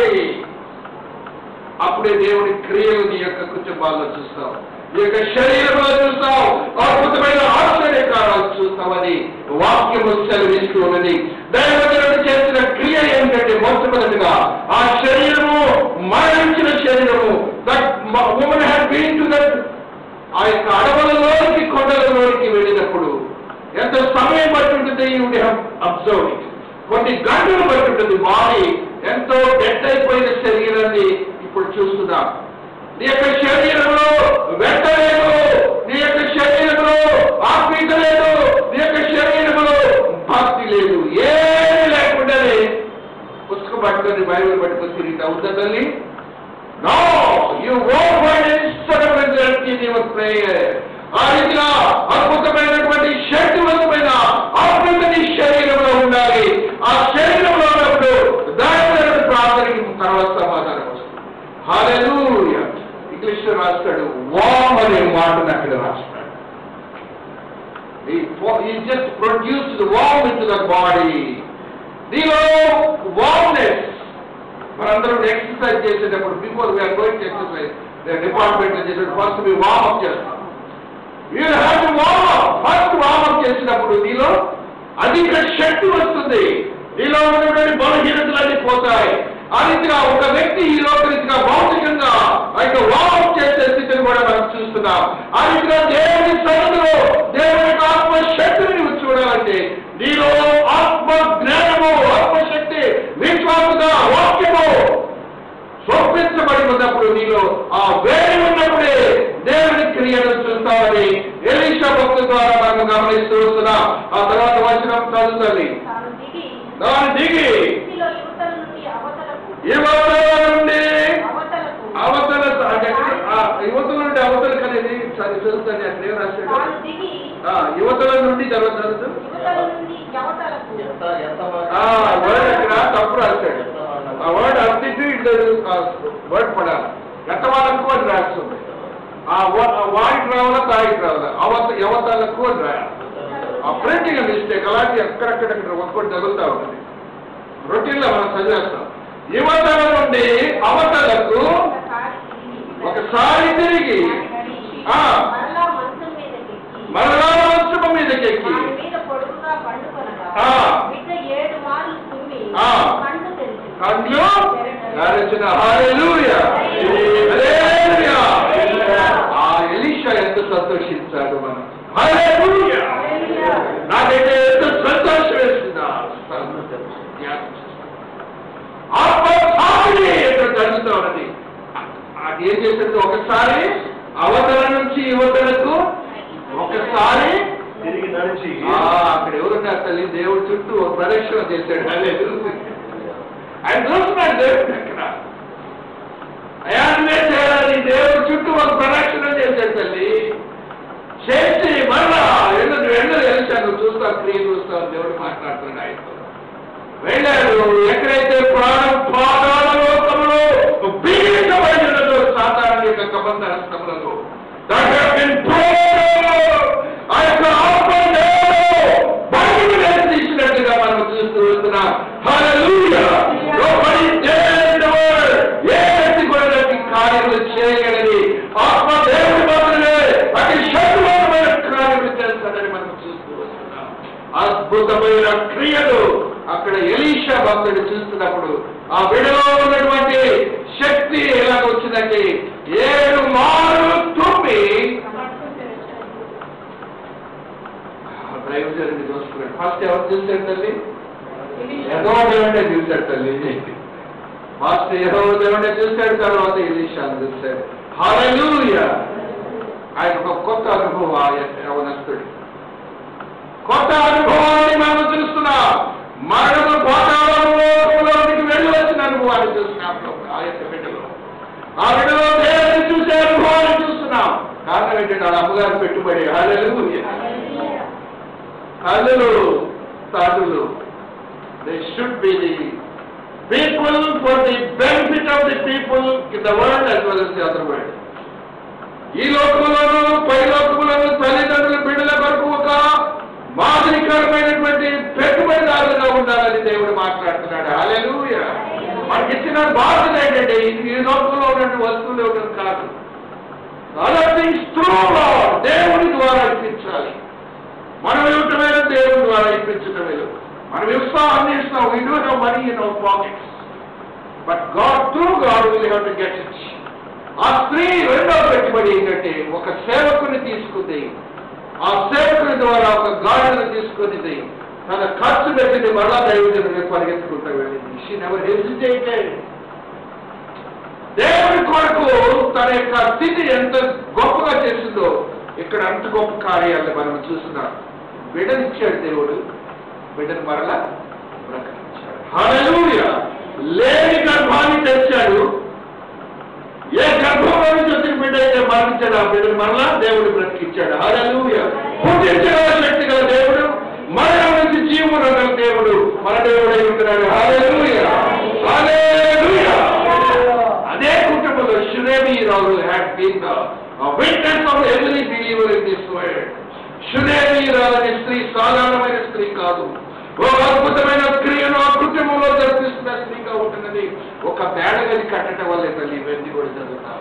S1: అప్పుడే దేవుని క్రియలు నీ యొక్క కుటుంబాల్లో చూస్తావు ఈ యొక్క శరీరంలో చూస్తావు అద్భుతమైన ఆశ్చర్యకారాలు చూస్తామని వాక్యము సెలవిస్తూ ఉన్నది దైవజనుడు చేసిన క్రియ ఏమిటంటే మొట్టమొదటిగా ఆ శరీరము మరణించిన శరీరము that women had been to that ఆ యొక్క అడవులలోనికి కొండలలోనికి వెళ్ళినప్పుడు ఎంత సమయం పట్టుంటుంది యూ హ్యావ్ అబ్జర్వ్ కొన్ని గంటలు పట్టుంటుంది బాడీ ఎంతో డెడ్ అయిపోయిన శరీరాన్ని ఇప్పుడు చూస్తున్నాం నీ యొక్క శరీరంలో వెంట లేదు నీ యొక్క శరీరంలో ఆత్మీయత లేదు నీ యొక్క శరీరంలో భక్తి లేదు ఏమీ లేకుండానే పుస్తకం పట్టుకొని బైబిల్ పట్టుకొని తిరిగి అవుతా తల్లి No, you won't find any circumstance in your prayer. ఆ రీతిగా అద్భుతమైనటువంటి శక్తివంతమైన ఆత్మీయత నీ శరీరంలో ఉండాలి ఆ శరీరంలో ఉన్నప్పుడు దాని ప్రార్థనకి తర్వాత సమాధానం వస్తుంది హాలూయ ఇంగ్లీష్ లో రాస్తాడు వామ్ అనే మాటను అక్కడ రాస్తాడు He, he just produced the warm into the body. నీలో వార్మ్నెస్ మనందరం ఎక్సర్సైజ్ చేసేటప్పుడు before we're going to exercise department చేసేటప్పుడు ఫస్ట్ మీ వార్మ్ అప్ చేస్తాం you have to warm up first warm up చేసినప్పుడు నీలో అధిక శక్తి వస్తుంది నీలో ఉన్నటువంటి బలహీనతలన్నీ పోతాయి ఆ రీతిగా ఒక వ్యక్తి ఈ లోక రీతిగా భౌతికంగా ఆ యొక్క వార్మ్ అప్ చేసే స్థితిని కూడా మనం చూస్తున్నాం ఆ రీతిగా దేవుని సన్నిధిలో దేవుని యొక్క ఆత్మ శక్తిని నువ్వు చూడాలంటే నీలో ఆత్మ జ్ఞానము ఆత్మశక్తి విశ్వాసత వాక్యము స్వప్నించబడి ఉన్నప్పుడు నీలో ఆ వేడి ఉన్నప్పుడే దేవుని క్రియను చూస్తామని ఎలీషా భక్తు ద్వారా మనం గమనిస్తూ వస్తున్నాం ఆ తర్వాత వచనం చదువుతుంది
S3: తాను దిగి
S1: దాని దిగి
S3: ఇంటిలో యువతల నుండి అవతలకు
S1: యువతల నుండి
S3: అవతలకు
S1: అవతల అంటే ఎక్కడ- ఆ యువతల నుండి అవతలకు అనేది సరి చదువుతాను అక్కడ ఏం రాశాడు
S3: తాను దిగి
S1: ఆ, యువతల నుండి తర్వాత చదువుతూ
S3: యువతల నుండి అవతలకు
S4: ఎంత ఎంత
S1: ఆ వర్డ్ అక్కడ తప్పు రాశాడు ఆ వర్డ్ అర్థించి ఇట్లేదు వర్డ్ పడాలి గతవాళ్ళకు అని రాస్తుంది ఆ వ- ఆ వాయికి రావాలా తాయికి రావాలా అవత యువతలకు అని రాయాలి ఆ ప్రింటింగ్ మిస్టేక్ అలాంటి ఎక్కడెక్కడెక్కడ ఒక్కటి తగులుతా ఉంటుంది రొటీన్లో మనం చదివేస్తాం యువతల నుండి అవతలకు
S3: ఒకసారి తిరిగి
S1: ఒకసారి తిరిగి
S3: దాన్ని నడిచి
S1: ఆ.
S3: మరలా మంచం మీదకెక్కి
S1: మరలా వంశము మీదకెక్కి
S3: దాని మీద పొడుగుగా పండుకొనగా
S1: ఆ.
S3: బిడ్డ ఏడు మార్లు తుమ్మి
S1: ఆ.
S3: కళ్ళు తెరిచింది
S1: కళ్ళు నరచిన హల్లెలూయా హల్లెలూయా ఆ ఎలీషా ఎంత సంతోషించాడు మనం హల్లెలూయా నాకైతే ఎంత సంతోషం వేసిందా ఆత్మ సాగుని ఎంత జరుగుతూ ఉన్నది అది ఏం చేసింది ఒకసారి అవతల నుంచి యువతలకు ఒకసారి
S4: తిరిగి నడిచి
S1: ఆ, అక్కడ ఎవరున్నారు తల్లి దేవుడు చుట్టూ ఒక ప్రదక్షిణ చేశాడు హల్లెలూయా. ఆయన చూస్తున్నాడు దేవుడు అక్కడ అయాన్నే చేయాలని దేవుడు చుట్టూ ఒక ప్రదక్షిణ చేశాడు తల్లి చేసి మళ్ళా ఎందుకు ఎండలు తెలిసాను చూస్తావు క్రియ చూస్తావు దేవుడు మాట్లాడుతున్నాడు ఆయనతో వెళ్ళాడు ఎక్కడైతే ప్రాణం పాదాల లోకంలో బీజమైనదో సాధారణ యొక్క కబంధ హస్తములలో That has been broken. ఆ యొక్క ఆత్మ బయటకు వేసి తీసినట్టుగా మనం చూస్తూ వస్తున్నాం Hallelujah. Nobody dared in the world. ఏ వ్యక్తి కూడా దానికి కార్యములు చేయగలది ఆత్మ దేవుడి మాత్రమే అతి శక్తివంతమైన కార్యములు చేస్తాడని మనం చూస్తూ వస్తున్నాం అద్భుతమైన క్రియలు అక్కడ ఎలీషా భక్తుడు చూస్తున్నప్పుడు ఆ విడలో ఉన్నటువంటి శక్తి ఎలా వచ్చిందంటే ఏడు మారులు తుమ్మి దైవజనుడిని చూస్తున్నాడు ఫస్ట్ ఎవరు చూశాడు తల్లి ఏదో దేవుడే చూశాడు తల్లి ఫస్ట్ ఏదో దేవుడే చూశాడు తర్వాత ఎలీషాను చూశాడు హల్లెలూయా ఆయన ఒక కొత్త అనుభవం ఆ యవనస్తుడు కొత్త అనుభవాన్ని మనం చూస్తున్నాం మరణము పాతాళంలో యొక్క బిడ్డలో ఆ బిడ్డలో దేవుని చూసే అనుభవాన్ని చూస్తున్నాం కారణం ఏంటంటే వాళ్ళ అమ్మగారు పెట్టుబడి హల్లెలూయా హల్లులు తాడులు they should be the people for the benefit of the people in the world as well as the other world ఈ లోకములను పై లోకములను తల్లిదండ్రుల బిడ్డల కొరకు ఒక మాదిరికరమైనటువంటి పెట్టుబడిదారులుగా ఉండాలని దేవుడు మాట్లాడుతున్నాడు హల్లెలూయా మనకి ఇచ్చిన బాధ్యత ఏంటంటే ఈ- ఈ లోకంలో ఉన్నటువంటి వస్తువులు ఇవ్వడం కాదు అదర్ థింగ్స్ త్రూ దేవుని ద్వారా ఇప్పించాలి మనం ఇవ్వటమే దేవుని ద్వారా ఇప్పించటం లేదు మనం ఇస్తాం అన్ని ఇస్తాం we do have money in our pockets but God through God will have to get it ఆ స్త్రీ రెండో పెట్టుబడి ఏంటంటే ఒక సేవకుని తీసుకుంది ఆ సేవకుని ద్వారా ఒక గాడిని తీసుకునిది తన ఖర్చు పెట్టింది మరలా దైవజనుడిని పరిగెత్తుకుంటూ వెళ్ళింది షీ నెవర్ హెసిటేటెడ్ దేవుని కొరకు తన యొక్క స్థితి ఎంత గొప్పగా చేసిందో ఇక్కడ అంత గొప్ప కార్యాలను మనం చూస్తున్నాం బిడ్డనిచ్చాడు దేవుడు బిడ్డను మరలా బ్రతికించాడు హల్లెలూయా లేని గర్భాన్ని తెచ్చాడు ఏ గర్భంలో నుంచి వచ్చిన బిడ్డ అయితే మరణించాడు ఆ బిడ్డను మరలా దేవుడు బ్రతికించాడు హల్లెలూయా పుట్టించగల శక్తి గల దేవుడు మరణం నుంచి జీవన గల దేవుడు మన దేవుడై ఉంటున్నాడు హల్లెలూయా హల్లెలూయా అదే కుటుంబంలో షునేమి రాజు had been witness of every believer in this world షునేమి రాజు అనే స్త్రీ సాధారణమైన స్త్రీ కాదు ఒక అద్భుతమైన క్రియను ఆ కుటుంబంలో జరిపిస్తున్న స్త్రీగా ఉంటున్నది ఒక మేడగది కట్టడం వల్ల తల్లి ఇవన్నీ కూడా జరుగుతాయి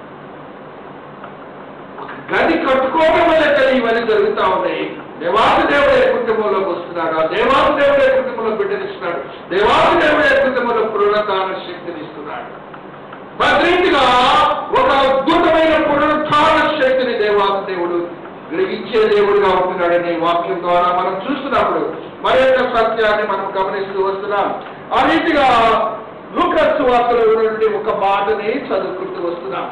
S1: ఒక గది కట్టుకోవడం వల్ల తల్లి ఇవన్నీ జరుగుతా ఉన్నాయి దేవాసు దేవుడే కుటుంబంలోకి వస్తున్నాడు ఆ దేవాసు దేవుడే కుటుంబంలో బిడ్డనిస్తున్నాడు దేవాసు దేవుడే కుటుంబంలో పునరుత్థాన శక్తిని ఇస్తున్నాడు భద్రీతిగా ఒక అద్భుతమైన పునరుత్థాన శక్తిని దేవాసు దేవుడు గ్రహించే దేవుడుగా ఉంటున్నాడని వాక్యం ద్వారా మనం చూస్తున్నప్పుడు మరి యొక్క సత్యాన్ని మనం గమనిస్తూ వస్తున్నాం ఆ రీతిగా లూకస్ వార్తలో నుండి ఒక మాటని చదువుకుంటూ వస్తున్నాం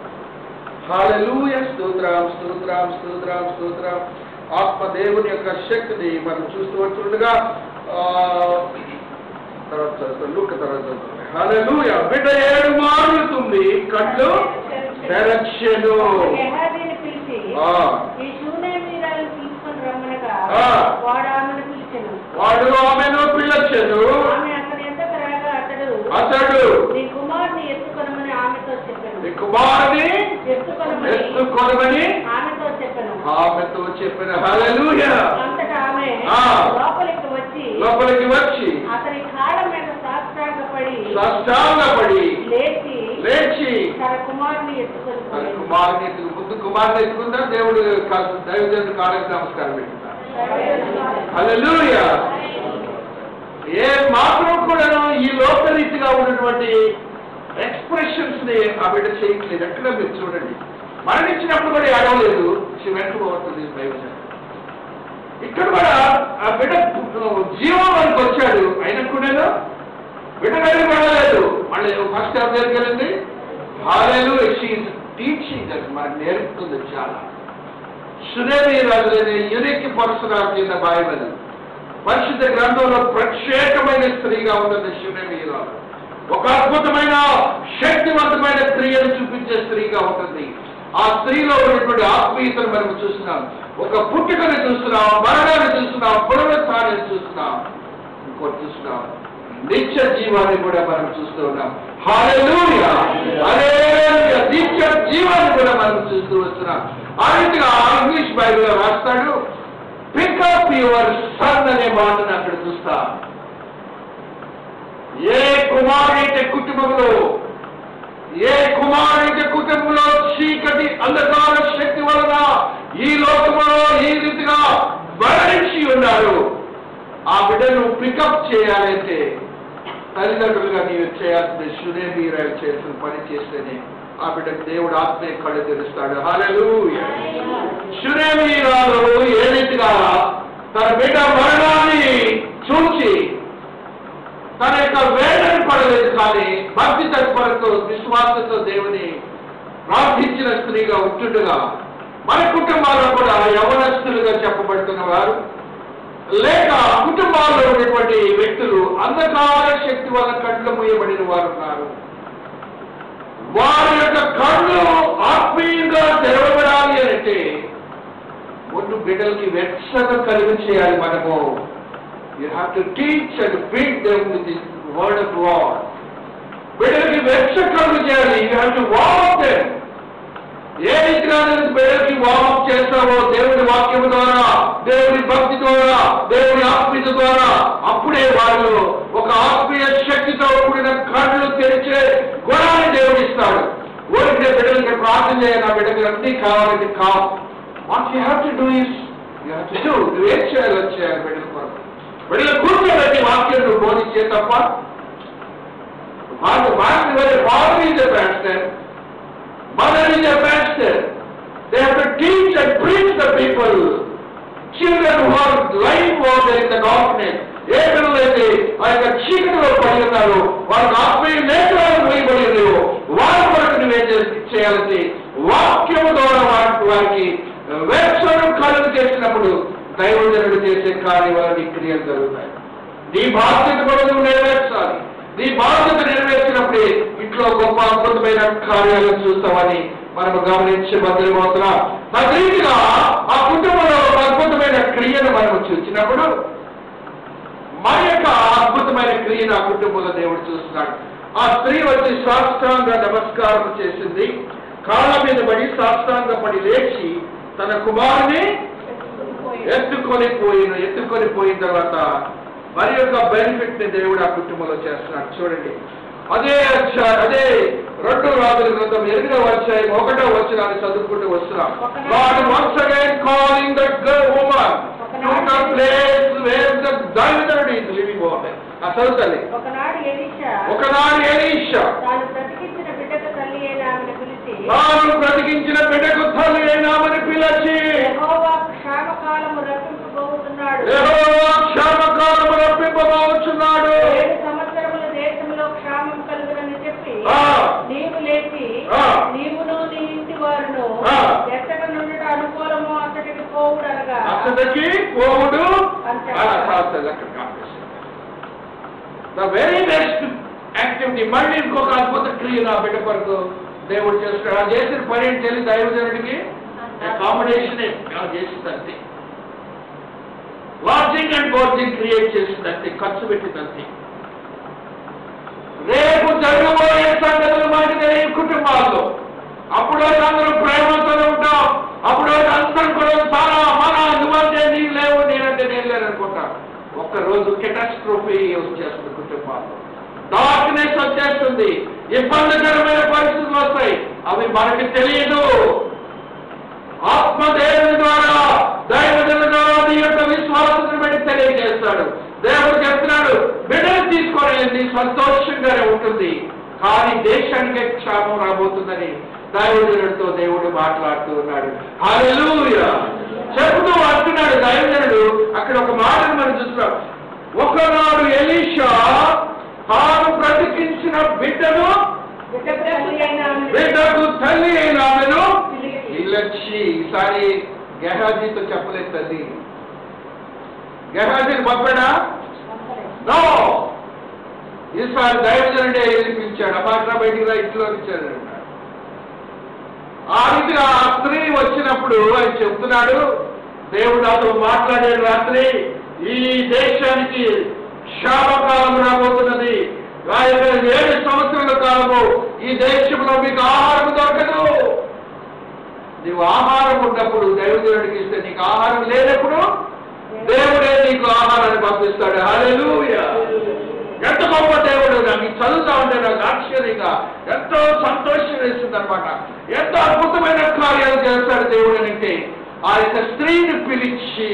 S1: హాలూయ స్తోత్రం స్తోత్రం స్తోత్రం స్తోత్రం ఆత్మ దేవుని యొక్క శక్తిని మనం చూస్తూ వచ్చుండగా ఆ, తర్వాత చదువుతాం లూక తర్వాత హాలూయ బిడ్డ ఏడు మారుతుంది కళ్ళు తెరచెను
S3: గెహాజీని పిలిచి
S1: ఆ.
S3: ఈ శూన్యమీరాలను తీసుకొని రమ్మనగా
S1: ఆ.
S3: వాడు ఆమెను పిలిచెను
S1: వాడు ఆమెను పిలచెను
S3: ఆమె అతని ఎంతకు రాగా అతడు
S1: అతడు
S3: నీ కుమారుని ఎత్తుకొనమని ఆమెతో చెప్పాను
S1: నీ కుమారుని
S3: ఎత్తుకొనమని
S1: ఎత్తుకొనమని
S3: ఆమెతో చెప్పాను
S1: ఆమెతో చెప్పిన హల్లెలూయా
S3: అంతటా ఆమె
S1: ఆ.
S3: లోపలికి వచ్చి
S1: లోపలికి వచ్చి
S3: అతని కాళ్ళ మీద సాష్టాంగపడి
S1: సాష్టాంగపడి
S3: లేచి
S1: లేచి
S3: తన కుమారుని
S1: తన
S3: ఎత్తుకొని
S1: కుమారుని ఎత్తుకు ముందు కుమారుని ఎత్తుకుందా దేవుడు కాస్త దైవజనుడు కాళ్ళకి నమస్కారం పెట్టుకుంటారు హల్లెలూయా ఏ మాత్రం కూడాను ఈ లోకరీతిగా ఉన్నటువంటి ఎక్స్ప్రెషన్స్ ని ఆ బిడ్డ చేయట్లేదు ఎక్కడ మీరు చూడండి మరణించినప్పుడు కూడా ఏడవలేదు వెంటబోతుంది దైవజనుడు ఇక్కడ కూడా ఆ బిడ్డ జీవంలోకి వచ్చాడు అయినా కూడాను బిడ్డ దగ్గరికి వెళ్ళలేదు మళ్ళీ ఫస్ట్ ఎవరి దగ్గరికి వెళ్ళింది హాలేలు షీఈ్ టీచింగ్ అది మనకు నేర్పుతుంది చాలా సునేమి రాజులనే unique personality in the Bible పరిశుద్ధ గ్రంథంలో ప్రత్యేకమైన స్త్రీగా ఉన్నది సునేమి రాజు ఒక అద్భుతమైన శక్తివంతమైన క్రియను చూపించే స్త్రీగా ఉంటుంది ఆ స్త్రీలో ఉన్నటువంటి ఆత్మీయతను మనం చూస్తున్నాం ఒక పుట్టుకని చూస్తున్నాం మరణాన్ని చూస్తున్నాం పునరుత్థానాన్ని చూస్తున్నాం ఇంకోటి చూస్తున్నాం నిత్య జీవాన్ని కూడా మనం చూస్తూ ఉన్నాం హల్లెలూయా హల్లెలూయా నిత్య జీవాన్ని కూడా మనం చూస్తూ వస్తున్నాం ఆ రీతిగా ఇంగ్లీష్ బైబిల్ రాస్తాడు పికప్ యువర్ సన్ అనే మాటను అక్కడ చూస్తా ఏ కుమారుడైతే కుటుంబంలో ఏ కుమారుడైతే కుటుంబంలో చీకటి అంధకార శక్తి వలన ఈ లోకంలో ఈ రీతిగా మరణించి ఉన్నారు ఆ బిడ్డను పికప్ చేయాలంటే తల్లిదండ్రులుగా నీవు చేయాల్సిన శునే మీరు చేసిన పని చేస్తేనే ఆ బిడ్డకు దేవుడు ఆత్మీయ కళ్ళు తెరుస్తాడు హాలలు శునేమీరాలు ఏ రీతిగా తన బిడ్డ మరణాన్ని చూచి తన యొక్క వేదన పడలేదు కానీ భక్తి తత్పరతో విశ్వాసంతో దేవుని ప్రార్థించిన స్త్రీగా ఉంటుండగా మన కుటుంబాల్లో కూడా యవనస్తులుగా చెప్పబడుతున్న వారు లేక కుటుంబాల్లో ఉన్నటువంటి వ్యక్తులు అంధకార శక్తి వల్ల కళ్ళు మూయబడిన వారు ఉన్నారు వారి యొక్క కళ్ళు ఆత్మీయంగా తెరవబడాలి అంటే ముందు బిడ్డలకి వెచ్చగా కలిగి చేయాలి మనము you have to teach and feed them with the word of God బిడ్డలకి వెచ్చ కలుగు చేయాలి you have to walk them ఏ రీతిగా నువ్వు బిడ్డలకి వామప్ చేస్తావో దేవుడి వాక్యం ద్వారా దేవుడి భక్తి ద్వారా దేవుడి ఆత్మీయత ద్వారా అప్పుడే వాళ్ళు ఒక ఆత్మీయ శక్తితో కూడిన కళ్ళు తెరిచే గుణాన్ని దేవుడు ఇస్తాడు ఊరికే బిడ్డలకి ప్రార్థన చేయాలి నా బిడ్డకి అన్నీ కావాలని కావు what you have to do is you have to do నువ్వు ఏం చేయాలి అది చేయాలి బిడ్డల కొరకు బిడ్డల కూర్చోబెట్టి వాక్యం నువ్వు బోధించే తప్ప వాళ్ళు వాళ్ళు father is a pastor mother is a pastor they have to teach and preach the people children who are life over in the darkness ఏ పిల్లలైతే ఆ యొక్క చీకటిలో పడి ఉన్నారు వాళ్ళకి ఆత్మీయ నేత్రాలు వేయబడి లేవు వారి కొరకు నువ్వేం చేసి చేయాలంటే వాక్యము ద్వారా వారికి వారికి వేక్షను కలుగు చేసినప్పుడు దైవజనుడు చేసే కార్యం వల్ల నీ క్రియలు జరుగుతాయి నీ బాధ్యత కూడా నువ్వు నెరవేర్చాలి నీ బాధ్యత నెరవేర్చినప్పుడే ఇంట్లో గొప్ప అద్భుతమైన కార్యాలను చూస్తామని మనము గమనించే భద్రమవుతున్నాం మరి రీతిగా ఆ కుటుంబంలో ఒక అద్భుతమైన క్రియను మనము చూసినప్పుడు మన యొక్క అద్భుతమైన క్రియను ఆ కుటుంబంలో దేవుడు చూస్తున్నాడు ఆ స్త్రీ వచ్చి సాష్టాంగ నమస్కారం చేసింది కాళ్ళ మీద పడి సాష్టాంగ పడి లేచి తన కుమారుని ఎత్తుకొని పోయిన ఎత్తుకొని పోయిన తర్వాత మరి యొక్క బెనిఫిట్ ని దేవుడు ఆ కుటుంబంలో చేస్తున్నాడు చూడండి అదే అధ్యాయం అదే రెండు రాజుల గ్రంథం ఎనిమిదవ అధ్యాయం ఒకటో వచ్చినాన్ని చదువుకుంటూ వస్తున్నాం God once again calling that girl woman to the place where the diamond is living over. ఆ చదువుతాలి
S3: ఒకనాడు ఎలీషా
S1: ఒకనాడు ఎలీషా
S3: తాను బ్రతికించిన బిడ్డకు తల్లి అయిన ఆమెను పిలిచి
S1: తాను బ్రతికించిన బిడ్డకు తల్లి అయినామని పిలిచి
S3: యెహోవా క్షామకాలము రప్పింపబోతున్నాడు
S1: యెహోవా క్షామకాలము రప్పింపబోచున్నాడు
S3: ఏడు సంవత్సరముల దేశంలో క్షామం కలుగునని చెప్పి
S1: ఆ.
S3: నీవు లేచి
S1: ఆ.
S3: నీవును నీ ఇంటి వారును
S1: ఆ.
S3: ఎక్కడ నుండి అనుకూలము అతడికి పోవుడు అనగా
S1: అతడికి పోవుడు
S3: అంతే.
S1: అలా కాస్తుంది అక్కడ ద వెరీ బెస్ట్ యాక్టివిటీ మళ్ళీ ఇంకొక అద్భుత క్రియ నా బిడ్డ కొరకు దేవుడు చేస్తాడు ఆ చేసిన పని ఏంటి తెలియదు దైవజనుడికి కాంబినేషన్ చేసిందంతే లాడ్జింగ్ అండ్ బోర్జింగ్ క్రియేట్ చేసిందంతే ఖర్చు పెట్టిందంతే రేపు జరగబోయే సంగతులు మనకి తెలియని కుటుంబాల్లో అప్పుడు అందరూ ప్రేమతో ఉంటాం అప్పుడు అందరూ కూడా చాలా మన నువ్వంటే నీవు లేవు నేనంటే నేను లేను అనుకుంటా ఒక్క రోజు కెటాస్ట్రోఫీ వచ్చేస్తుంది కుటుంబాల్లో డార్క్నెస్ వచ్చేస్తుంది ఇబ్బందికరమైన పరిస్థితులు వస్తాయి అవి మనకి తెలియదు ఆత్మదేవుని ద్వారా దైవజన ద్వారా నీ యొక్క విశ్వాసത്തിന് బట్టి తెలియజేస్తాడు దేవుడు చెప్తున్నాడు బిడ్డలు తీసుకొని సంతోషంగానే ఉంటుంది కానీ దేశానికే క్షామం రాబోతుందని దైవజనుడితో దేవుడు మాట్లాడుతూ ఉన్నాడు హల్లెలూయా చెబుతూ అంటున్నాడు దైవజనుడు అక్కడ ఒక మాటను మనం చూస్తున్నాం ఒకనాడు ఎలీషా తాను బ్రతికించిన బిడ్డను
S3: బిడ్డకు తల్లి అయిన ఆమెను
S1: బిడ్డకు తల్లి అయిన ఆమెను
S3: పిలిచి
S1: ఇల్లొచ్చి ఈసారి గెహాజీతో చెప్పలేదు తల్లి గెహాజీని పంపాడా నో ఈసారి దైవజనుడే వెళ్ళి పిలిచాడు అపాట్రా బయటికి రా ఇంట్లో ఇచ్చాడు ఆ రీతిగా ఆ స్త్రీ వచ్చినప్పుడు ఆయన చెప్తున్నాడు దేవుడు నాతో మాట్లాడాడు రాత్రి ఈ దేశానికి శాపకాలం రాబోతున్నది ఆ యొక్క ఏడు సంవత్సరాల కాలము ఈ దేశంలో మీకు ఆహారం దొరకదు నీవు ఆహారం ఉన్నప్పుడు దైవదేవుడికి ఇస్తే నీకు ఆహారం లేనప్పుడు దేవుడే నీకు ఆహారాన్ని పంపిస్తాడు హల్లెలూయా ఎంత గొప్ప దేవుడు నాకు ఇది చదువుతా ఉంటే నాకు ఆశ్చర్యంగా ఎంతో సంతోషం వేసింది అనమాట ఎంతో అద్భుతమైన కార్యాలు చేస్తాడు దేవుడు అంటే ఆ యొక్క స్త్రీని పిలిచి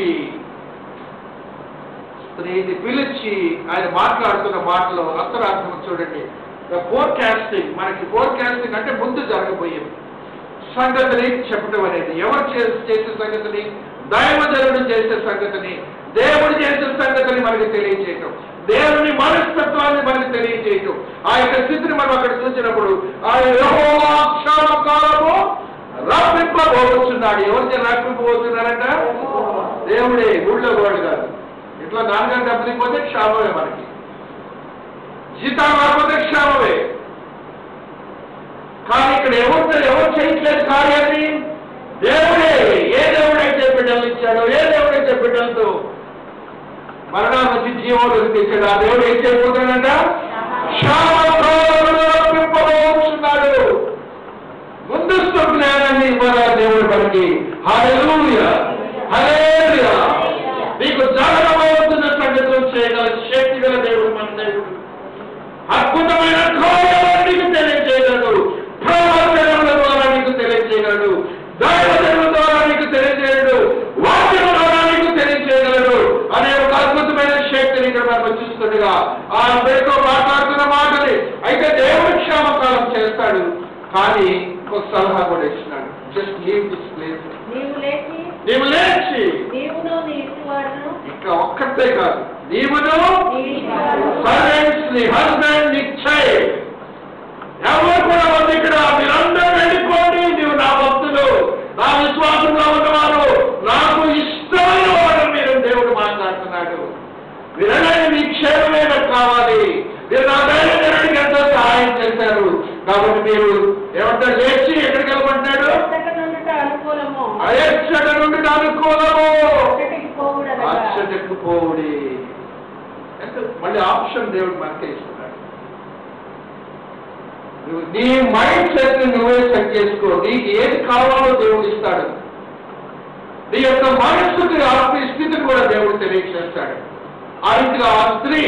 S1: స్త్రీని పిలిచి ఆయన మాట్లాడుతున్న మాటలో అంతరార్థం చూడండి ఫోర్కాస్టింగ్ మనకి ఫోర్కాస్టింగ్ అంటే ముందు జరగబోయేది సంగతిని చెప్పడం అనేది ఎవరు చేసే చేసే సంగతిని దైవజనుడు చేసే సంగతిని దేవుడు చేసే సంగతిని మనకి తెలియజేయటం దేవుని మనస్తత్వాన్ని మనకి తెలియజేయటం ఆ యొక్క స్థితిని మనం అక్కడ చూసినప్పుడు ఆ యెహోవా క్షామకాలము రప్పింపబోతున్నాడు ఎవరిని రప్పింపబోతున్నారంట దేవుడే ఊళ్ళో వాడు కాదు ఇట్లా నాన్నగారు డబ్బులు పోతే క్షామమే మనకి జీతం రాకపోతే క్షామమే కానీ ఇక్కడ ఎవరితో ఎవరు చేయట్లేదు కార్యాన్ని దేవుడే ఏ దేవుడైతే బిడ్డలు ఇచ్చాడో ఏ దేవుడైతే బిడ్డలతో మరణం నుంచి జీవంలోకి తెచ్చాడు ఆ దేవుడు ఏం చేయబోతున్నాడంట క్షామన్నాడు ముందస్తు జ్ఞానాన్ని ఇవ్వరా దేవుడు మనకి హల్లెలూయ హల్లెలూయ నీకు జరగబోతున్న సంగతులు చేయగల శక్తి గల దేవుడు మన దేవుడు అద్భుతమైన కార్యాలను నీకు తెలియజేయగలడు ప్రవచనముల ద్వారా నీకు తెలియజేయగలడు దైవజనుల ద్వారా నీకు తెలియజేయడు వాక్యం ద్వారా నీకు తెలియజేయగలడు అనే ఒక అద్భుతమైన శక్తిని ఇక్కడ మనం వచ్చిస్తుండగా ఆ బిడ్డతో మాట్లాడుతున్న మాటని అయితే దేవుడు క్షేమకాలం చేస్తాడు కానీ ఒక సలహా కూడా ఇచ్చినాడు జస్ట్ లీవ్ దిస్ ప్లేస్
S3: నీవు లేచి
S1: నీవు లేచి
S3: నీవును నీ ఇంటి వారును
S1: ఇంకా ఒక్కటే కాదు నీవును
S3: నీ ఇంటి వారు
S1: సర్వెంట్స్ నీ హస్బెండ్ నీ చైల్డ్ ఎవరు కూడా ఉంది ఇక్కడ మీరందరూ వెళ్ళిపోండి నీవు నా భక్తులు నా విశ్వాసంలో ఉన్నవారు నాకు ఇష్టమైన వాడు మీరు దేవుడు మాట్లాడుతున్నాడు మీరనే మీ క్షేమమే నాకు కావాలి మీరు నా దైవజనుడికి ఎంతో సహాయం చేశారు కాబట్టి మీరు ఏమంటారు లేచి ఎక్కడికి వెళ్ళమంటున్నాడు
S3: ఎచ్చట నుండుట అనుకూలము
S1: అయక్షట నుండి అనుకూలము
S3: అచ్చటికి పోవుడనగా
S1: అచ్చటకు పోవుడి ఎంత మళ్ళీ ఆప్షన్ దేవుడు మనకే ఇస్తున్నాడు నువ్వు నీ మైండ్ సెట్ నువ్వే సెట్ చేసుకో నీకు ఏది కావాలో దేవుడు ఇస్తాడు నీ యొక్క మనస్సుకి ఆత్మీయ స్థితిని కూడా దేవుడు తెలియజేస్తాడు ఆ రీతిగా ఆ స్త్రీ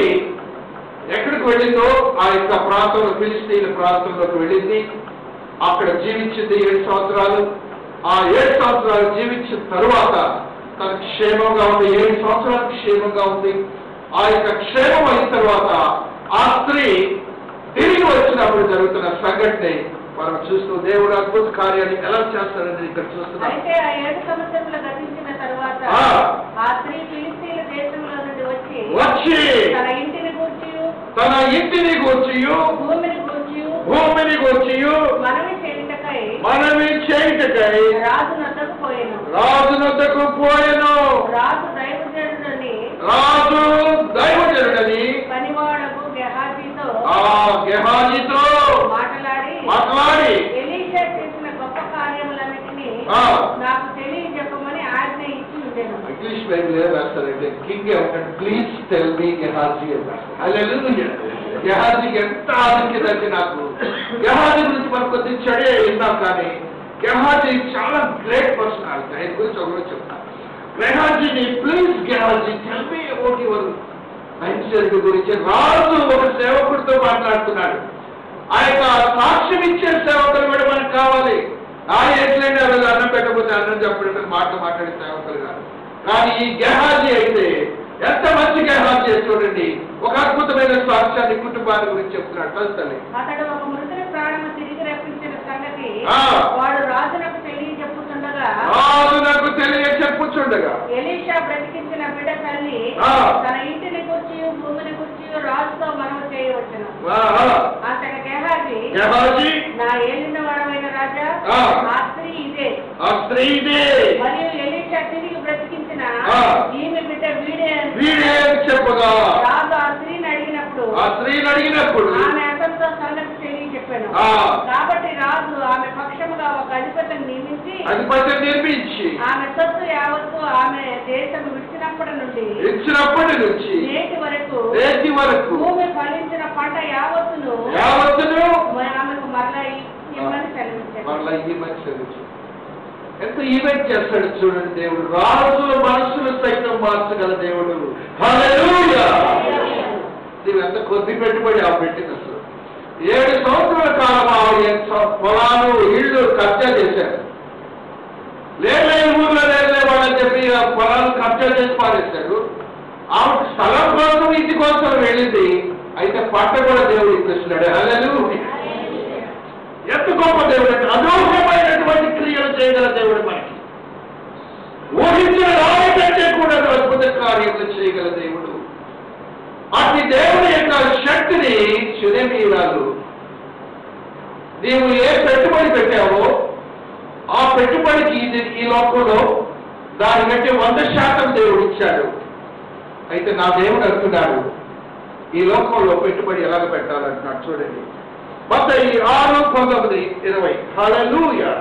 S1: ఎక్కడికి వెళ్ళిందో ఆ యొక్క ప్రాంతంలో ఫిలిస్తీన్ ప్రాంతంలోకి వెళ్ళింది అక్కడ జీవించింది ఏడు సంవత్సరాలు ఆ ఏడు సంవత్సరాలు జీవించిన తరువాత తనకు క్షేమంగా ఉంది ఏడు సంవత్సరాలకు క్షేమంగా ఉంది ఆ యొక్క క్షేమం అయిన తర్వాత ఆ స్త్రీ తిరిగి వచ్చినప్పుడు జరుగుతున్న సంఘటన మనం చూస్తూ దేవుడు అద్భుత కార్యాన్ని ఎలా చేస్తాడని ఇక్కడ చూస్తున్నాం
S3: అయితే ఆ ఏడు సంవత్సరములు గతించిన తరువాత
S1: ఆ.
S3: ఆ స్త్రీ ఫిలిస్తీన్ల దేశంలో నుండి వచ్చి
S1: వచ్చి
S3: తన ఇంటిని కూర్చి
S1: తన ఇంటిని కూర్చియు
S3: భూమిని కూర్చి
S1: భూమిని కూర్చియు
S3: మనవి చేయుటకై
S1: మనవి చేయుటకై
S3: రాజు నద్దకు పోయాను
S1: రాజునొద్దకు పోయెను
S3: రాజు దైవజనుడని
S1: రాజు దైవజనుడని
S3: పనివాడకు గెహాజీతో
S1: ఆ గెహాజీతో
S3: మాట్లాడి
S1: మాట్లాడి
S3: ఎలీషా చేసిన గొప్ప కార్యములన్నిటినీ
S1: ఆ.
S3: నాకు తెలియజెప్పమని ఆజ్ఞ ఇచ్చి ఉండేను
S1: ఇంగ్లీష్ బైబిల్ ఏం రాస్తారంటే కింగ్ ఏమంటాడు ప్లీజ్ టెల్ మీ గెహాజీ అని గెహాజీకి ఎంత ఆసక్తి అంటే నాకు గెహాజీ గురించి మనకు కొద్ది చెడే విన్నాం కానీ గెహాజీ చాలా గ్రేట్ పర్సనాలిటీ ఆయన గురించి ఒకరు చెప్తాను గెహాజీని please Gehazi tell me about your Einstein గురించి రాజు ఒక సేవకుడితో మాట్లాడుతున్నాడు ఆ యొక్క సాక్ష్యం ఇచ్చే సేవకులు కూడా మనకు కావాలి ఆయన ఎట్లయినా వాళ్ళు అన్నం పెట్టకపోతే అన్నం చెప్పడం మాట మాట్లాడే సేవకులు కాదు కానీ ఈ గెహాజీ అయితే ఎంత మంచి గెహాజీ చూడండి ఒక అద్భుతమైన సాక్ష్యాన్ని కుటుంబాన్ని గురించి చెప్తున్నాడు తల్లి
S3: అతడు ఒక మృతుని ప్రాణము తిరిగి రప్పించిన సంగతి
S1: ఆ.
S3: వాడు రాజునకు తెలియజెప్పుతుండగా
S1: రాజు నాకు తెలియ చెప్పుచుండగా
S3: ఎలీషా బ్రతికించిన బిడ్డ తల్లి
S1: ఆ.
S3: తన ఇంటిని కూర్చి భూమిని కూర్చి రాజుతో మనవి చేయవచ్చును
S1: ఆహా.
S3: అతని గెహాజీ
S1: గెహాజీ
S3: నా ఏలిన వాడమైన రాజా
S1: ఆ.
S3: ఆ స్త్రీ ఇదే
S1: ఆ స్త్రీదే
S3: మరియు ఎలీషా తిరిగి బ్రతికించిన
S1: ఆ.
S3: ఈమె బిడ్డ వీడే అని
S1: వీడే చెప్పగా
S3: రాజు ఆ స్త్రీని అడిగినప్పుడు
S1: ఆ స్త్రీని అడిగినప్పుడు
S3: ఆమె అతనితో సంగతి తెలియజెప్పాను
S1: ఆ.
S3: కాబట్టి రాజు ఆమె పక్షముగా ఒక అధిపతిని నియమించి
S1: అధిపతి నిర్మించి
S3: ఆమె సొత్తు యావత్తు ఆమె దేశం విడిచినప్పటి నుండి
S1: ఇచ్చినప్పటి నుంచి
S3: నేటి వరకు
S1: నేటి వరకు
S3: భూమి ఫలించిన పంట యావత్తును
S1: యావత్తును
S3: ఆమెకు మరలా ఇమ్మని సెలవించాను
S1: మరలా ఈ మనిషి చదివించు. ఎంత ఈవెంట్ చేస్తాడు చూడండి దేవుడు రాజుల మనసును సైతం మార్చగల దేవుడు హల్లెలూయా నీవు ఎంత కొద్ది పెట్టుబడి ఆ పెట్టింది అసలు ఏడు సంవత్సరాల కాలం ఆవిడ స- పొలాలు ఇళ్ళు కబ్జా చేశారు లేలే ఊర్లో లేలే వాళ్ళని చెప్పి ఆ పొలాలు కబ్జా చేసి పారేశారు ఆవిడ స్థలం కోసం ఇంటి కోసం వెళ్ళింది అయితే పంట కూడా దేవుడు ఇప్పిస్తున్నాడు హల్లెలూయా ఎంత గొప్ప దేవుడు అంటే అదోహమైనటువంటి క్రియలు చేయగల దేవుడు మనకి ఊహించిన రాయి కంటే కూడా అద్భుత కార్యములు చేయగల దేవుడు అట్టి దేవుని యొక్క శక్తిని చురమీరాలు నీవు ఏ పెట్టుబడి పెట్టావో ఆ పెట్టుబడికి ఇది ఈ లోకంలో దాని కంటే వంద శాతం దేవుడు ఇచ్చాడు అయితే నా దేవుడు అంటున్నాడు ఈ లోకంలో పెట్టుబడి ఎలాగ పెట్టాలంటున్నాడు చూడండి మత్తయి ఆరు పంతొమ్మిది ఇరవై హల్లెలూయా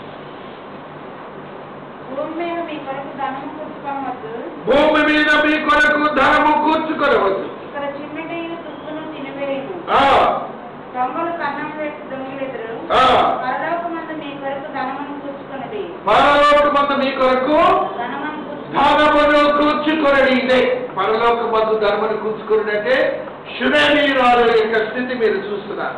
S3: భూమి మీద మీ కొరకు ధనము పుట్టుకోవద్దు
S1: భూమి మీద మీ కొరకు ధనము కూర్చుకొనవద్దు
S3: ఇక్కడ చిన్నటియు తుప్పును తినివేయను
S1: ఆ,
S3: దొంగలు కన్నం వేసి దొంగిలెదురు
S1: ఆ.
S3: పరలోకమందు మీ కొరకు ధనమును కూర్చుకున్నది
S1: పరలోకమందు మీ కొరకు
S3: ధనమును కూర్చుకున్నది
S1: ధనమును కూర్చుకొనడి ఇదే పరలోక మందు ధర్మను కూర్చుకుని అంటే శుననీరాల యొక్క స్థితి మీరు చూస్తున్నారు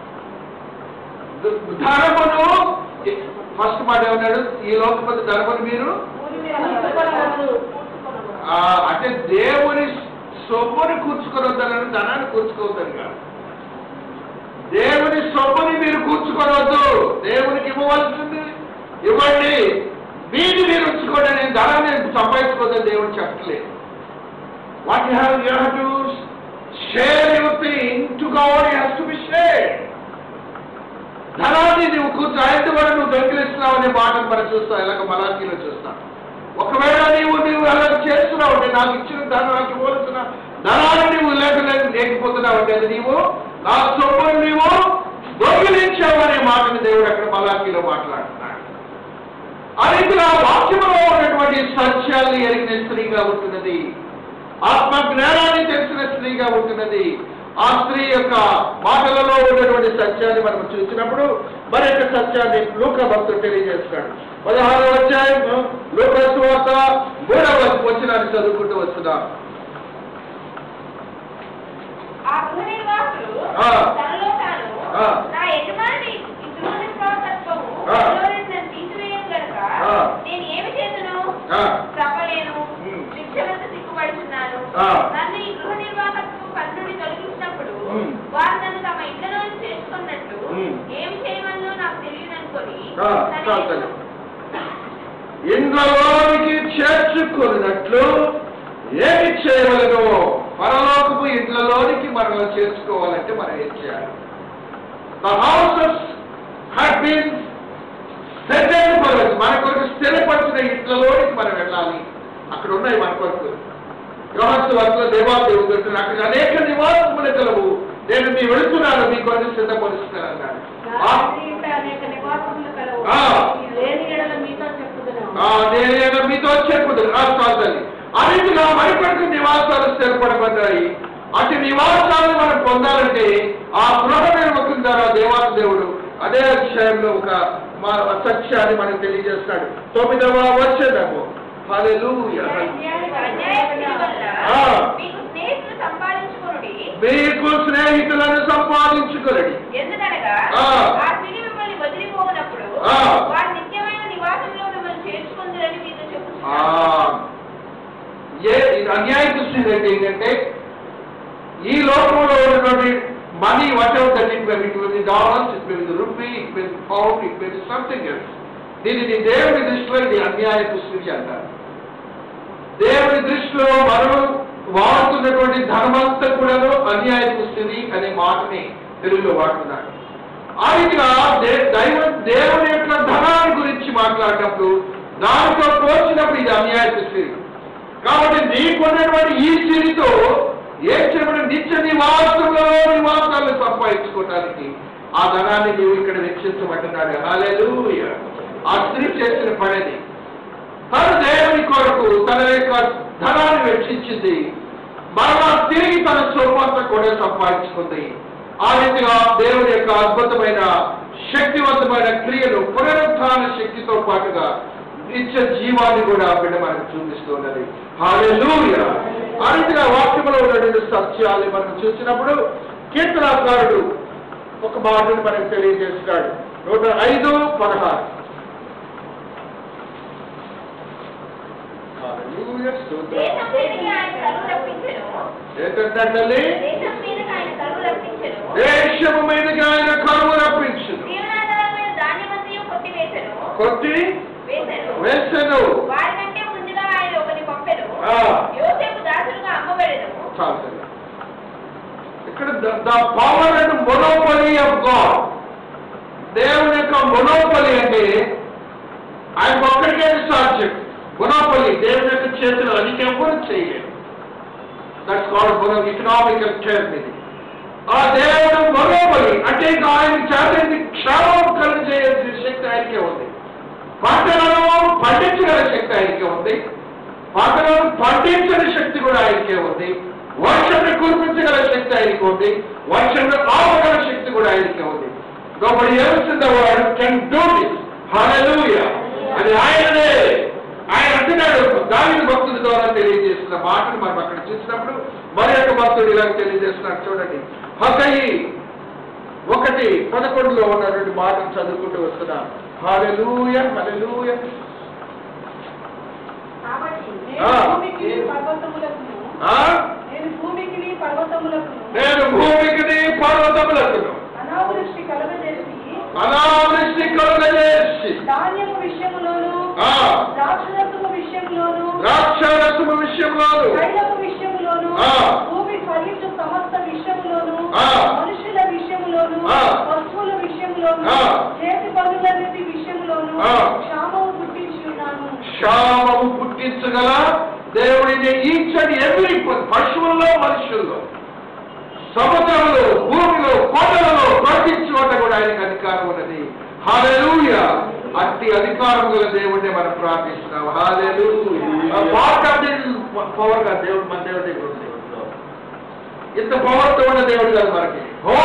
S1: ధర్మను ఫస్ట్ మాట ఏమన్నాడు ఈ లోకమందు ధర్మను మీరు
S3: భూమి మీద కూర్చుకొనవద్దు.
S1: ఆ, అంటే దేవుని సొమ్ముని కూర్చుకొనొద్దనని ధనాన్ని కూర్చుకోవద్దని కాదు దేవుని సొమ్ముని మీరు కూర్చుకోవద్దు దేవునికి ఇవ్వవలసింది ఇవ్వండి మీది మీరు ఉంచుకోండి నేను ధనాన్ని సంపాదించుకోవద్దని దేవుడు చెప్పట్లేదు what you have you have to share your thing to God has to be share ధనాన్ని నువ్వు కూర్చో ఆయన కూడా నువ్వు దొంగిలిస్తున్నావు అనే మాటను మనం చూస్తాం ఇలాగ మలాఖీలో చూస్తాం ఒకవేళ నీవు నువ్వు అలా చేస్తున్నావు అంటే నాకు ఇచ్చిన ధనం నాకు ఇవ్వాల్సిన ధనాన్ని నువ్వు లేక లేక లేకపోతున్నావు అంటే అది నీవు నా సొమ్మును నీవు దొంగిలించావు అనే మాటని దేవుడు అక్కడ మలాఖీలో మాట్లాడుతున్నాడు ఆ రీతిలో వాక్యంలో ఉన్నటువంటి సత్యాన్ని ఎరిగిన స్త్రీగా ఉంటున్నది ఆత్మ జ్ఞానాన్ని తెలిసిన స్త్రీగా ఉంటున్నది ఆ స్త్రీ యొక్క మాటలలో ఉన్నటువంటి సత్యాన్ని మనం చూసినప్పుడు మరి యొక్క సత్యాన్ని లూక భక్తుడు తెలియజేస్తాడు పదహారవ అధ్యాయం లూక సువార్త మూడవ వచనాన్ని చదువుకుంటూ వస్తున్నాం
S2: ఆ గృహ నిర్వాహకుడు
S1: ఆ.
S2: తనలో తాను
S1: ఆ.
S2: నా యజమాని ఈ గృహ నిర్వాహకత్వము
S1: ఆ.
S2: నాలో నుండి నన్ను తీసివేయను గనుక
S1: ఆ.
S2: నేను ఏమి చేతును
S1: ఆ.
S2: తప్పలేను
S1: ఉమ్.
S2: శిక్షణకు సిగ్గుపడుతున్నాను
S1: ఆ.
S2: నన్ను ఈ గృహ నిర్వాహకత్వం పని నుండి తొలగించినప్పుడు
S1: ఉమ్.
S2: వారు నన్ను తమ ఇంట్లో చేసుకున్నట్టు
S1: ఉమ్.
S2: ఏమి చేయమన్నో నాకు తెలియదు అనుకొని
S1: ఆ, చాలు తల్లి. ఇండ్లలోనికి చేర్చుకున్నట్లు ఏమి చేయవలను పరలోకపు ఇండ్లలోనికి మనం చేర్చుకోవాలంటే మనం ఏం చేయాలి the houses had been settled for us. మన కొరకు స్థిరపరిచిన ఇంట్లలోనికి మనం వెళ్ళాలి అక్కడ ఉన్నాయి మన కొరకు యోహన్స్ వర్తలో దేవాదేవుడు అంటున్నాడు అక్కడ అనేక నివాసములు కలవు నేను మీ వెళుతున్నాను మీ కొరకు సిద్ధపరుస్తున్నాను అన్నాడు
S3: నా
S1: ఆ-
S3: తండ్రి ఇంట అనేక నివాసములు కలవు
S1: ఆ.
S3: లేని ఎడల మీతో చెప్పుదును
S1: ఆ, నేను మీతో చెప్పుదు ఆ చాలని ఆ రీతిగా మరికొరకు నివాసాలు స్థిరపడబడ్డాయి అటు నివాసాలను మనం పొందాలంటే ఆ గృహ నిర్వహణ ద్వారా దేవాల దేవుడు అదే అధ్యాయంలో ఒక మా సత్యాన్ని మనకు తెలియజేస్తాడు తొమ్మిదవ వచ్చేదము హల్లెలూయా
S2: అన్యాయస్తుల వల్ల
S1: ఆ.
S2: మీకు స్నేహితులు సంపాదించుకునుడి
S1: మీకు స్నేహితులను సంపాదించుకోలేడి
S2: ఎందుకనగా
S1: ఆ.
S2: ఆ స్త్రీ మిమ్మల్ని వదిలిపోనప్పుడు
S1: ఆ.
S2: వారి నిత్యమైన నివాసంలో మిమ్మల్ని చేర్చుకుందరని మీతో
S1: ఆ,
S2: చెప్పుతున్నాను
S1: ఏ ఇది అన్యాయ దృష్టి ఏంటంటే ఈ లోకంలో ఉన్నటువంటి money whatever that it may it may dollars it may rupee it may pound it may something else దీనిని దేవుని దృష్టిలో ఇది అన్యాయ దుస్థితి అంటారు దేవుని దృష్టిలో మనం వాడుతున్నటువంటి ధనమంతా కూడాను అన్యాయ దుస్థితి అనే మాటని తెలుగులో వాడుతున్నారు ఆ రీతిగా దే- దైవ దేవుని యొక్క ధనాన్ని గురించి మాట్లాడినప్పుడు దానితో పోల్చినప్పుడు ఇది అన్యాయ స్థితి కాబట్టి నీకున్నటువంటి ఈ స్థితితో ఏం చేయబడి నిత్య నివాసంలో నివాసాలను సంపాదించుకోవటానికి ఆ ధనాన్ని నీవు ఇక్కడ వెచ్చించమంటున్నాడు హాలేలూయా ఆ స్త్రీ చేసిన పనిది తను దేవుని కొరకు తన యొక్క ధనాన్ని వెచ్చించింది మరలా తిరిగి తన సొమ్మంతా కూడా సంపాదించుకుంది ఆ రీతిగా దేవుని యొక్క అద్భుతమైన శక్తివంతమైన క్రియలు పునరుత్థాన శక్తితో పాటుగా నిత్య జీవాన్ని కూడా ఆ బిడ్డ మనకు చూపిస్తున్నది హాలెలూయా ఆ రీతిగా వాక్యంలో ఉన్నటువంటి సత్యాలు మనం చూసినప్పుడు కీర్తనాకారుడు ఒక మాటను మనకు తెలియజేస్తాడు నూట ఐదు పదహారు హల్లెలూయా, స్తోత్రం.
S2: దేశం మీదకి ఆయన కరువు రప్పించెను
S1: ఏంటంటే తల్లి
S2: దేశం మీదకి ఆయన కరువు రప్పించెను
S1: దేశము మీదకి ఆయన కరువు రప్పించు
S2: జీవనాధారమైన ధాన్యమంతయు కొట్టివేసెను
S1: కొట్టి
S2: వేసెను
S1: వేసెను
S2: వారికంటే ముందుగా ఆయన ఒకని పంపెను
S1: ఆ.
S2: యోసేపు దాసులుగా అమ్మబడెను
S1: చాలు తల్లి. ఇక్కడ the power and monopoly of God దేవుని యొక్క మొనోపలి అంటే ఆయన ఒక్కడికే సాధ్యం మొనోపలి దేవుని యొక్క చేతులు అది ఎవరు చేయలేరు that's called mono economical term ఇది ఆ దేవుడు మరోబలి అంటే ఇంకా ఆయన చేత క్షేమం కలిగజేయాల్సిన శక్తి ఆయనకే ఉంది పంటలను పండించగల శక్తి ఆయనకే ఉంది పంటలను పండించని శక్తి కూడా ఆయనకే ఉంది వర్షాన్ని కురిపించగల శక్తి ఆయనకి ఉంది వర్షాన్ని ఆపగల శక్తి కూడా ఆయనకే ఉంది nobody else in the world can do this hallelujah అది ఆయననే ఆయన అంటున్నాడు దాని భక్తుడి ద్వారా తెలియజేస్తున్న మాటను మనం అక్కడ చూసినప్పుడు మరి యొక్క భక్తుడు ఇలా తెలియజేస్తున్నాడు చూడండి హకయి ఒకటి పదకొండులో ఉన్న రెండు మాటలు చదువుకుంటూ వస్తున్నా హల్లెలూయా హల్లెలూయా
S3: కాబట్టి
S1: ఆ.
S3: నేను భూమికి పర్వతములకును
S1: ఆ?
S3: నేను భూమికి పర్వతములకును
S1: నేను భూమికి పర్వతములకు
S3: అనావృష్టి కలగజేసి
S1: అనావృష్టి కలుగజేసి
S3: ధాన్యము విషయములోను
S1: ఆ.
S3: ద్రాక్షరసము విషయములోను
S1: ద్రాక్షరసము విషయంలోను
S3: తైలపు విషయములోను
S1: ఆ.
S3: భూమి ఫలించు సమస్త విషయములోను
S1: ఆ.
S3: మనుషుల విషయములోను
S1: ఆ.
S3: వస్తువుల విషయములోను
S1: ఆ.
S3: చేతి పనులన్నిటి విషయములోను
S1: ఆ.
S3: క్షామము పుట్టించి ఉన్నాను
S1: క్షామము పుట్టించగల దేవుడిని ఈచ్ అండ్ ఎవ్రీ పశువుల్లో మనుషుల్లో సముద్రంలో భూమిలో కొండలలో పండించుకోట కూడా ఆయనకు అధికారం ఉన్నది హాలెలూయ అట్టి అధికారం గల దేవుడిని మనం ప్రార్థిస్తున్నాం hallelujah part of the power గా దేవుడు మన దేవుడి దగ్గర ఉంది ఇంత పవర్తో ఉన్న దేవుడు కాదు మనకి ఓ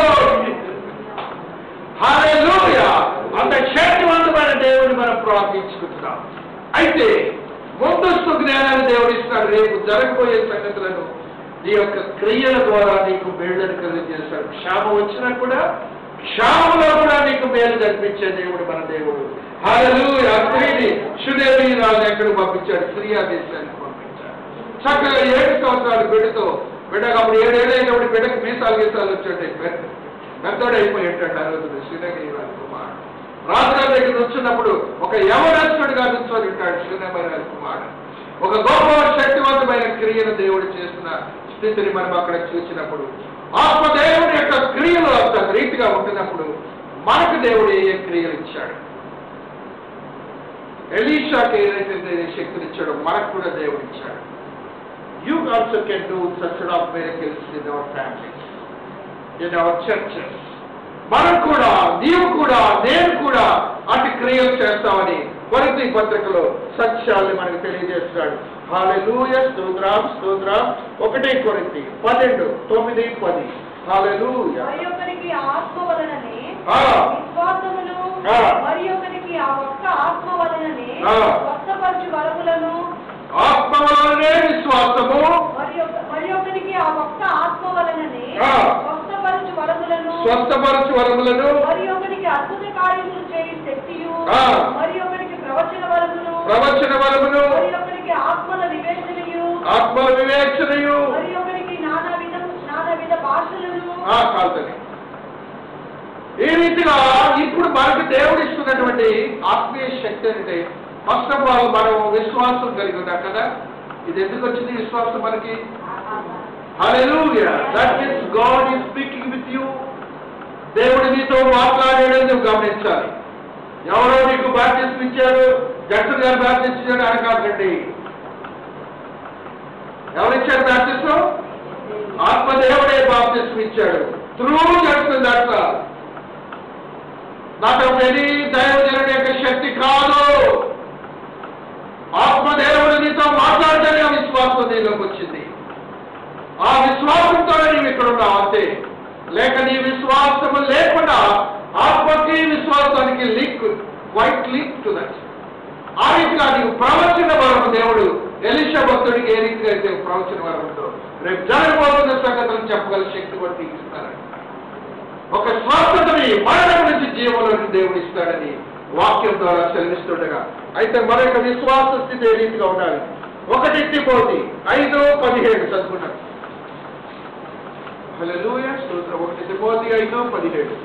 S1: హాలెలూయ అంత శక్తివంతమైన దేవుడిని మనం ప్రార్థించుకుంటున్నాం అయితే ముందస్తు జ్ఞానాన్ని దేవుడు ఇస్తాడు రేపు జరగబోయే సంగతులను నీ యొక్క క్రియల ద్వారా నీకు మేలుని కలిగజేస్తాడు క్షామం వచ్చినా కూడా క్షామంలో కూడా నీకు మేలు కనిపించే దేవుడు మన దేవుడు హాలెలూయ ఆ స్త్రీని సుదేవి రాజు ఎక్కడ పంపించాడు సిరియా దేశానికి పంపించాడు చక్కగా ఏడు సంవత్సరాలు బిడ్డతో బిడ్డకు అప్పుడు ఏడేళ్ళైనప్పుడు బిడ్డకు మీసాలు గీసాలు వచ్చాడు పెద్దోడు అయిపోయి ఉంటాడు ఆ రోజు శ్రీనగిరి రాజు కుమారుడు రాజుగారి దగ్గర నుంచున్నప్పుడు ఒక యవనస్తుడిగా నుంచొని ఉంటాడు శ్రీనగరి కుమారుడు ఒక గొప్ప శక్తివంతమైన క్రియను దేవుడు చేసిన స్థితిని మనం అక్కడ చూసినప్పుడు ఆత్మదేవుని యొక్క క్రియలు అంత రీతిగా ఉంటున్నప్పుడు మనకు దేవుడు ఏ ఏ క్రియలు ఇచ్చాడు ఎలీషాకి ఏదైతే శక్తిని ఇచ్చాడో మనకు కూడా దేవుడు ఇచ్చాడు you also can do such of miracles in our families in our churches మనం కూడా నీవు కూడా నేను కూడా అటు క్రియలు చేస్తామని కొరింథీ పత్రికలో సత్యాల్ని మనకు తెలియజేస్తున్నాడు హాలెలూయ స్తోత్రం స్తోత్రం ఒకటి కొరింథీ పన్నెండు తొమ్మిది పది హాలెలూయ
S3: మరి ఒకరికి ఆత్మ వలననే
S1: ఆ.
S3: విశ్వాసమును
S1: ఆ.
S3: మరి ఒకరికి ఆ ఒక్క ఆత్మ వలననే
S1: ఆ.
S3: స్వస్థపరచు వరములను
S1: ఆత్మ వలనే విశ్వాసము
S3: మరి ఒక- మరి ఒకరికి ఆ ఒక్క ఆత్మ వలననే
S1: ఆ.
S3: స్వస్థపరచు వరములను
S1: స్వస్థపరచు వరములను
S3: మరి ఒకరికి అద్భుత కార్యములు చేయి శక్తియు
S1: ఆ.
S3: మరి ఒకరికి ప్రవచన వరమును
S1: ప్రవచన వరమును
S3: మరి ఒకరికి ఆత్మల వివేచనయు
S1: ఆత్మల వివేచనయు
S3: మరి ఒకరికి నానా విధ నానా విధ భాషలను
S1: ఆ, కాల్తని ఈ రీతిగా ఇప్పుడు మనకు దేవుడు ఇస్తున్నటువంటి ఆత్మీయ శక్తి అంటే ఫస్ట్ ఆఫ్ ఆల్ మనం విశ్వాసం కలిగి ఉన్నాం కదా ఇది ఎందుకు వచ్చింది విశ్వాసం మనకి hallelujah that means God is speaking with you దేవుడు నీతో మాట్లాడేది నువ్వు గమనించాలి ఎవరో నీకు బాప్తిస్మ్ ఇచ్చారు జడ్సన్ గారు బాప్తిస్మ్ ఇచ్చాడు అని కాకండి ఎవరిచ్చారు బాప్తిస్మ్ ఆత్మదేవుడే బాప్తిస్మ్ ఇచ్చాడు through Judson that not of any దైవజనుడి యొక్క శక్తి కాదు ఆత్మదేవుడు నీతో మాట్లాడటమే ఆ విశ్వాసం నీలోకి వచ్చింది ఆ విశ్వాసంతోనే నీవు ఇక్కడ ఉన్నావు అంతే లేక నీ విశ్వాసము లేకుండా ఆత్మకి విశ్వాసానికి link quite link to that ఆ రీతిగా నీకు ప్రవచన వరం దేవుడు ఎలిషా భక్తుడికి ఏ రీతిగా అయితే ప్రవచన వరం ఉందో రేపు జరగబోతున్న సంగతులను చెప్పగల శక్తి కూడా నీకు ఇస్తారని ఒక స్వాస్థతని మరణం నుంచి జీవంలోకి దేవుడు ఇస్తాడని వాక్యం ద్వారా సెలవిస్తుండగా అయితే మరొక విశ్వాస స్థితి ఏ రీతిగా ఉండాలి ఒకటి తిమోతి ఐదు పదిహేడు చదువుకున్నాం హల్లెలూయా స్తోత్రం ఒకటి తిమోతి ఐదు పదిహేడు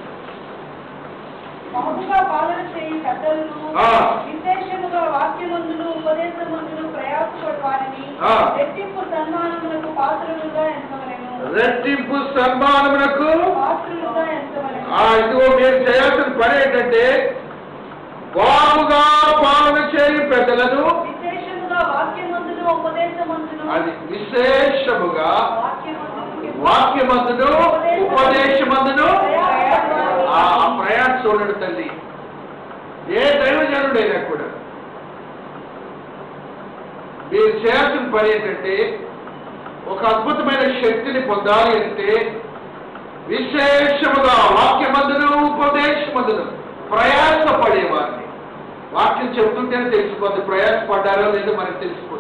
S3: బహుగా పాలన చేయి పెద్దలను
S1: ఆ.
S3: విశేషముగా వాక్యమందును ఉపదేశమందును ప్రయాసపడు వారిని
S1: ఆ.
S3: రెట్టింపు సన్మానములకు పాత్రలుగా ఎంచవలెను
S1: రెట్టింపు సన్మానమునకు
S3: పాత్రలుగా ఎంచవలెను
S1: ఆ ఇదిగో మీరు చేయాల్సిన పని ఏంటంటే బాగుగా పాలన చేయని పెద్దలను
S3: విశేషముగా వాక్యమందును ఉపదేశమందును
S1: అది విశేషముగా
S3: వాక్యమందును
S1: వాక్య వాక్యమందును ఉపదేశమందును ఆ ప్రయాణ చూడండి తల్లి ఏ దైవజనుడైనా కూడా మీరు చేయాల్సిన పని ఏంటంటే ఒక అద్భుతమైన శక్తిని పొందాలి అంటే విశేషముగా వాక్యమందును ఉపదేశమందును ప్రయాసపడేవారిని వాక్యం చెబుతుంటేనే తెలిసిపోతుంది ప్రయాసపడ్డారో లేదో మనకు తెలిసిపోతుంది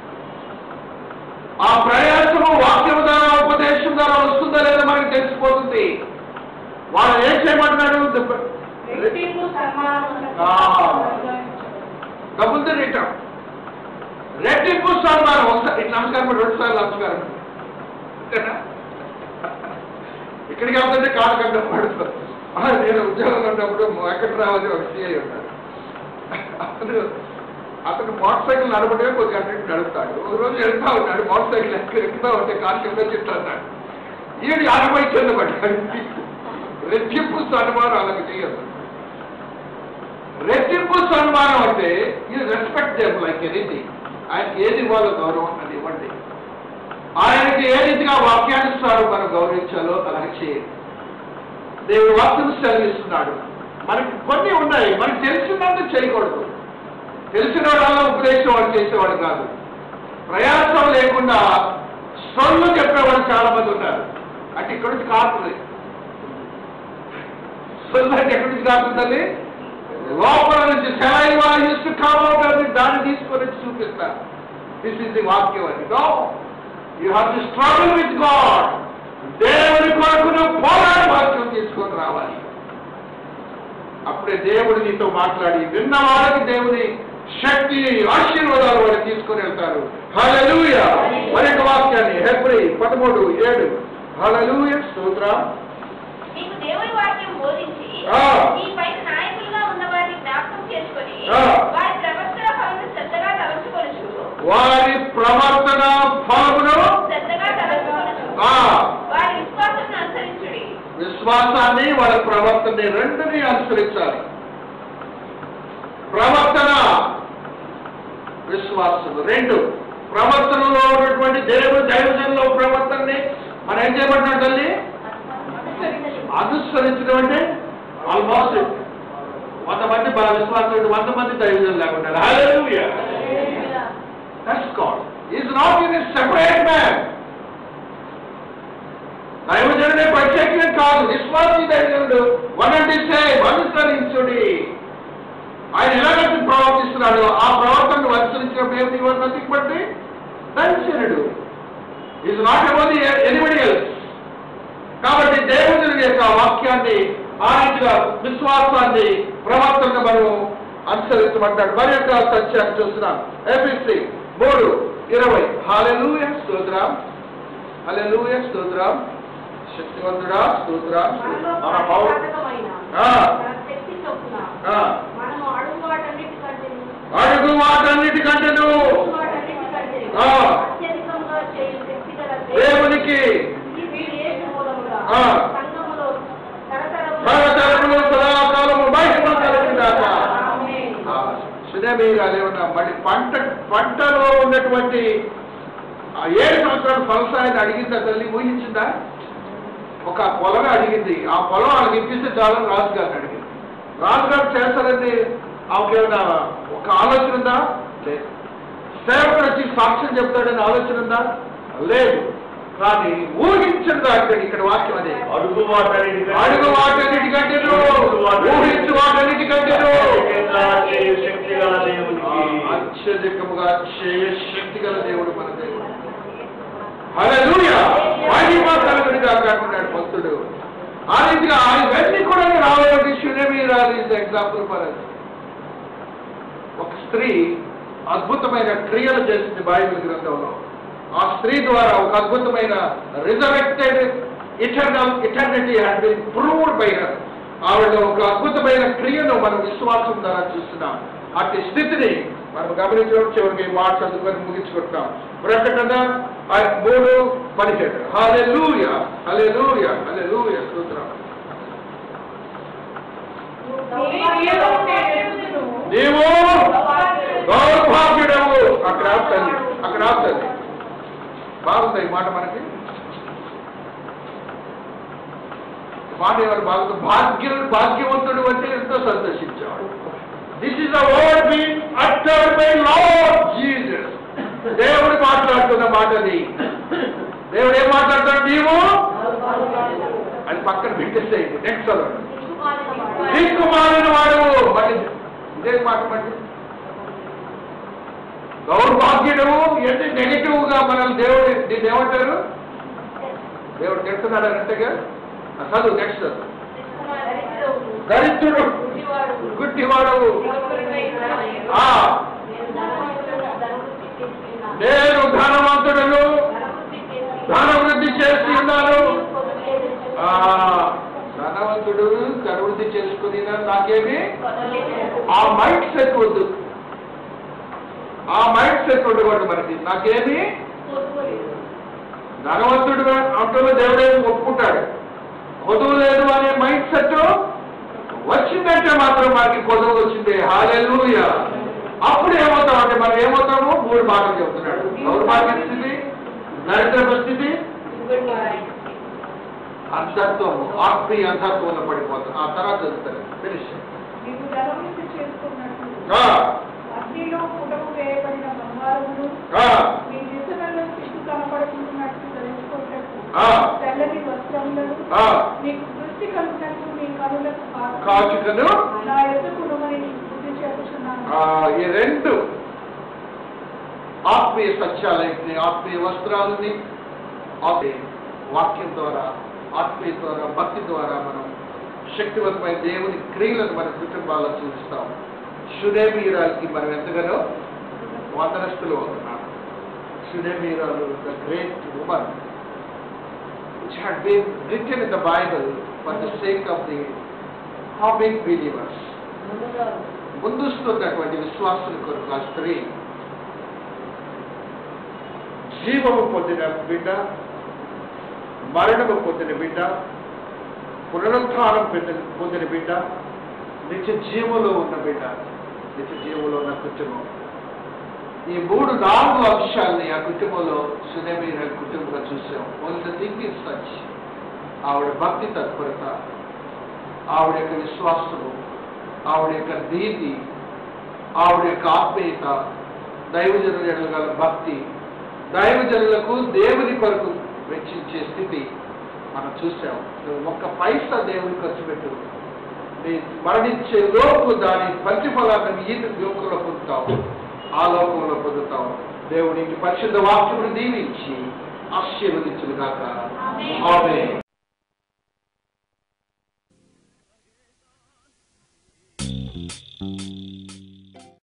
S1: ఆ ప్రయాసము వాక్యం ద్వారా ఉపదేశం ద్వారా వస్తుందా లేదో మనకు తెలిసిపోతుంది వాళ్ళు ఏం చేయమంటున్నాడు
S3: రెట్టింపు సన్మానం
S1: ఆ. డబ్బులతో రిటర్న్ రెట్టింపు సన్మానం ఒకసారి ఇట్లా నమస్కారం పెట్టి రెండు సార్లు నమస్కారం ఓకేనా? ఇక్కడికి వెళ్తుంటే కాదు కట్ట పడుతుంది ఆ, నేను ఉద్యోగంలో ఉన్నప్పుడు వెంకటరావు ఒక సీఐ ఉన్నాడు అతను అతను మోటార్ సైకిల్ నడపడమే కొద్ది గంటకి నడుపుతాడు ఒక రోజు వెళ్తా ఉన్నాడు మోటార్ సైకిల్ ఎక్కడ ఎక్కుతా ఉంటే కారు కింద చెట్టు అన్నాడు ఈడు అరవై కింద పడ్డాడు రెట్టింపు సన్మానం అలాగ చేయదు రెట్టింపు సన్మానం అంటే ఇది రెస్పెక్ట్ దేమ్ లైక్ ఎనీథింగ్ ఆయనకి ఏది ఇవ్వాలో గౌరవం అది ఇవ్వండి ఆయనకి ఏ రీతిగా వాక్యానుసారం మనం గౌరవించాలో అలాగే చేయండి దేవుడు వాక్యం సెలవిస్తున్నాడు మనకి కొన్ని ఉన్నాయి మనకి తెలిసినంత చేయకూడదు తెలిసిన వాళ్ళ ఉపదేశం వాడు చేసేవాడు కాదు ప్రయాసం లేకుండా సొల్లు చెప్పేవాడు చాలా మంది ఉన్నారు అంటే ఇక్కడ నుంచి కాస్తుంది సొల్లు అంటే ఎక్కడి నుంచి కాస్తుందండి లోపల నుంచి సెలైవా యూస్ కావాలి దాన్ని తీసుకొని వచ్చి చూపిస్తారు దిస్ ఇస్ ది వాక్యం అని no you have to struggle with God దేవుడి కొరకు నువ్వు పోరాడి వాక్యం తీసుకొని రావాలి అప్పుడే దేవుడు నీతో మాట్లాడి విన్న వాళ్ళకి దేవుని శక్తి ఆశీర్వాదాలు వాడు తీసుకొని వెళ్తారు హలలుయ మరొక వాక్యాన్ని హెబ్రి పదమూడు ఏడు హలలుయ స్తోత్ర
S2: నీకు దేవుని వాక్యం బోధించి
S1: ఆ.
S2: ఈ పైన నాయకులుగా ఉన్న వారిని జ్ఞాపకం చేసుకొని
S1: ఆ.
S2: వారి ప్రవర్తన ఫలమును శ్రద్ధగా తలంచుకొనుచు
S1: వారి ప్రవర్తన ఫలమును
S2: శ్రద్ధగా తలంచుకొనుచు
S1: ఆ.
S2: వారి విశ్వాసం అనుసరించుడి
S1: విశ్వాసాన్ని వాళ్ళ ప్రవర్తనని రెండుని అనుసరించాలి ప్రవర్తన విశ్వాసము రెండు ప్రవర్తనలో ఉన్నటువంటి దేవుడు దైవజనంలో ప్రవర్తనని మనం ఏం చేయమంటున్నాం తల్లి అనుసరించడం అంటే ఆల్మోస్ట్ వంద మంది బాగా విశ్వాసం వంద మంది దైవజనం లేకుండా hallelujah that's God is not in separate man దైవజనుడే ప్రత్యేకంగా కాదు విశ్వాసి దైవజనుడు వనండి సేమ్ అనుసరించుడి ఆయన ఎలాగైతే ప్రవర్తిస్తున్నాడో ఆ ప్రవర్తనను అనుసరించినప్పుడు ఏమి ఇవ్వడం నథింగ్ బట్టి దైవజనుడు is not about anybody else కాబట్టి దేవుని యొక్క వాక్యాన్ని ఆ రీతిగా విశ్వాసాన్ని ప్రవర్తనను మనం అనుసరించమంటాడు మరి యొక్క సత్యాన్ని చూస్తున్నాం ఎఫ్ఎస్సి మూడు ఇరవై హాలెలూయ స్తోత్రం హల్లెలూయ స్తోత్రం శక్తివంతుడా స్తోత్రం
S3: మనలో
S1: మన పౌరు
S3: ప్రతిపాదకమైన
S1: ఆ.
S3: తన శక్తి చొప్పున
S1: ఆ.
S3: మనము అడుగు వాటన్నిటికంటే
S1: అడుగు వాటన్నిటికంటేను
S3: వాటన్నిటికంటే
S1: ఆ.
S3: అత్యధికంగా చేయు శక్తి గల
S1: దేవునికి
S3: వీడు యేసు మూలముగా
S1: ఆ.
S3: సంఘములో తరతరములు
S1: సర్వతరములు సదాకాలము మహిమ కలుగుగాక.
S3: ఆమేన్.
S1: సునమీరు అదే ఉన్నా మరి పంట పంటలో ఉన్నటువంటి ఆ ఏడు సంవత్సరాల ఫలసాయాన్ని అడిగిందా తల్లి ఊహించిందా ఒక పొలం అడిగింది ఆ పొలం వాళ్ళకి ఇప్పిస్తే చాలని రాజుగారిని అడిగింది రాజుగారు చేస్తారని ఆమెకేమైనా ఒక ఆలోచన ఉందా లేదు సేవకుడు వచ్చి సాక్ష్యం చెప్తాడని ఆలోచన ఉందా లేదు కానీ ఊహించిన దానికి ఇక్కడ వాక్యం అదే
S4: అడుగు వాటన్నిటికంటే
S1: అడుగు వాటన్నిటికంటేను ఊహించు వాటన్నిటికంటేను
S4: అత్యధికంగా చేయు శక్తి గల దేవునికి
S1: అత్యధికముగా చేయ శక్తి గల దేవుడు మన దేవుడు హల్లెలూయా మహిమ కలుగుడిగా కాకున్నాడు భక్తుడు ఆ రీతిగా ఇవన్నీ కూడా రావాలంటే శునమి రాదు ఎగ్జాంపుల్ ఫర్ ఒక స్త్రీ అద్భుతమైన క్రియలు చేసింది బైబిల్ గ్రంథంలో ఆ స్త్రీ ద్వారా ఒక అద్భుతమైన resurrected eternal eternity had been proved by her ఆవిడ ఒక అద్భుతమైన క్రియను మనం విశ్వాసం ద్వారా చూస్తున్నాం అట్టి స్థితిని మనం గమనించడం చివరికి ఈ మాట చదువుకొని ముగించుకుంటున్నాం ప్రకటన ఆ మూడు పదిహేడు హల్లెలూయ హల్లెలూయ హల్లెలూయ స్తోత్రం నీవు దౌర్భాగ్యుడము అక్కడ ఆపుతుంది అక్కడ ఆపుతుంది బాగుంది ఈ మాట మనకి మాట ఎవరు బాగా భాగ్యుడు భాగ్యవంతుడు అంటే ఎంతో సంతోషించాడు this is the word been uttered by Lord Jesus దేవుడు మాట్లాడుతున్న మాటది దేవుడు ఏం మాట్లాడతాడు నీవు అది పక్కన పెట్టేస్తే నెక్స్ట్ చదవండి దిక్కుమాలిన వాడు మళ్ళీ ఇదే మాట మళ్ళీ దౌర్భాగ్యుడు ఏంటి నెగిటివ్ గా మనల్ని దేవుడు దీన్ని ఏమంటారు దేవుడు తిడుతున్నాడు అంటేగా అసలు నెక్స్ట్ దరిద్రుడు గుడ్డివాడు ఆ, నేను ధనవంతుడను ధనవృద్ధి చేసి ఉన్నాను ఆ, ధనవంతుడు ధనవృద్ధి చేసుకుని నాకేమి ఆ మైండ్ సెట్ వద్దు ఆ మైండ్ సెట్ ఉండకూడదు మనకి నాకేమి ధనవంతుడు అంటున్న దేవుడే ఒప్పుకుంటాడు కొదువు లేదు అనే మైండ్ సెట్ వచ్చిందంటే మాత్రం మనకి కొదువు వచ్చింది హాలెలూయ అప్పుడు ఏమవుతాం అంటే మనం ఏమవుతాము మూడు మాటలు చెప్తున్నాడు దౌర్భాగ్య స్థితి దరిద్రపు స్థితి అంధత్వము ఆత్మీయ అంధత్వంలో పడిపోతాం ఆ తర్వాత చదువుతారు ఫినిష్
S3: నీవు ధనవృద్ధి చేసుకున్నట్టు
S1: ఆ,
S3: అగ్నిలో పుటము వేయబడిన బంగారమును
S1: ఆ,
S3: నీ దిశలలో సిగ్గు కనపడుతున్నట్టు తెలుసుకున్నట్టు
S1: ఆ.
S3: తెల్లని వస్త్రములను
S1: ఆ.
S3: నీకు దృష్టి కలిగినట్టు నీ కనులకు కాచు.
S1: కాచుకను
S3: నా ఎదుకునమని నీకు బుద్ధి చెప్పుచున్నాను
S1: ఆ, ఈ రెండు ఆత్మీయ సత్యాలన్నింటినీ ఆత్మీయ వస్త్రాలని ఆత్మీయ వాక్యం ద్వారా ఆత్మీయ ద్వారా భక్తి ద్వారా మనం శక్తివంతమైన దేవుని క్రియలను మన కుటుంబాల్లో చూపిస్తాం షునేమీరాలకి మనం ఎంతగానో వందనస్తులు అవుతున్నాం షునేమీరాలు the great woman which had been written in the Bible for the sake of the coming believers. ముందుస్తున్నటువంటి విశ్వాసుల కొరకు ఆ స్త్రీ జీవము పొందిన బిడ్డ మరణము పొందిన బిడ్డ పునరుత్థానం పొందిన పొందిన బిడ్డ నిత్య జీవులో ఉన్న బిడ్డ నిత్య జీవులో ఉన్న కుటుంబం ఈ మూడు నాలుగు అంశాలని ఆ కుటుంబంలో సునేమీర కుటుంబంగా చూసాం ఓన్లీ థింగ్ ఇస్ సచ్ ఆవిడ భక్తి తత్పరత ఆవిడ యొక్క విశ్వాసము ఆవిడ యొక్క నీతి ఆవిడ యొక్క ఆత్మీయత దైవజనుల గల భక్తి దైవజనులకు దేవుని కొరకు వెచ్చించే స్థితి మనం చూసాం నువ్వు ఒక్క పైసా దేవుని ఖర్చు పెట్టు నీ మరణించే లోపు దాని ప్రతిఫలాన్ని ఈ లోకంలో పొందుతావు ఆ లోకంలో పొందుతావు దేవునికి పరిశుద్ధ వాక్యమును దీవించి ఆశీర్వదించును గాక ఆమేన్
S5: Thank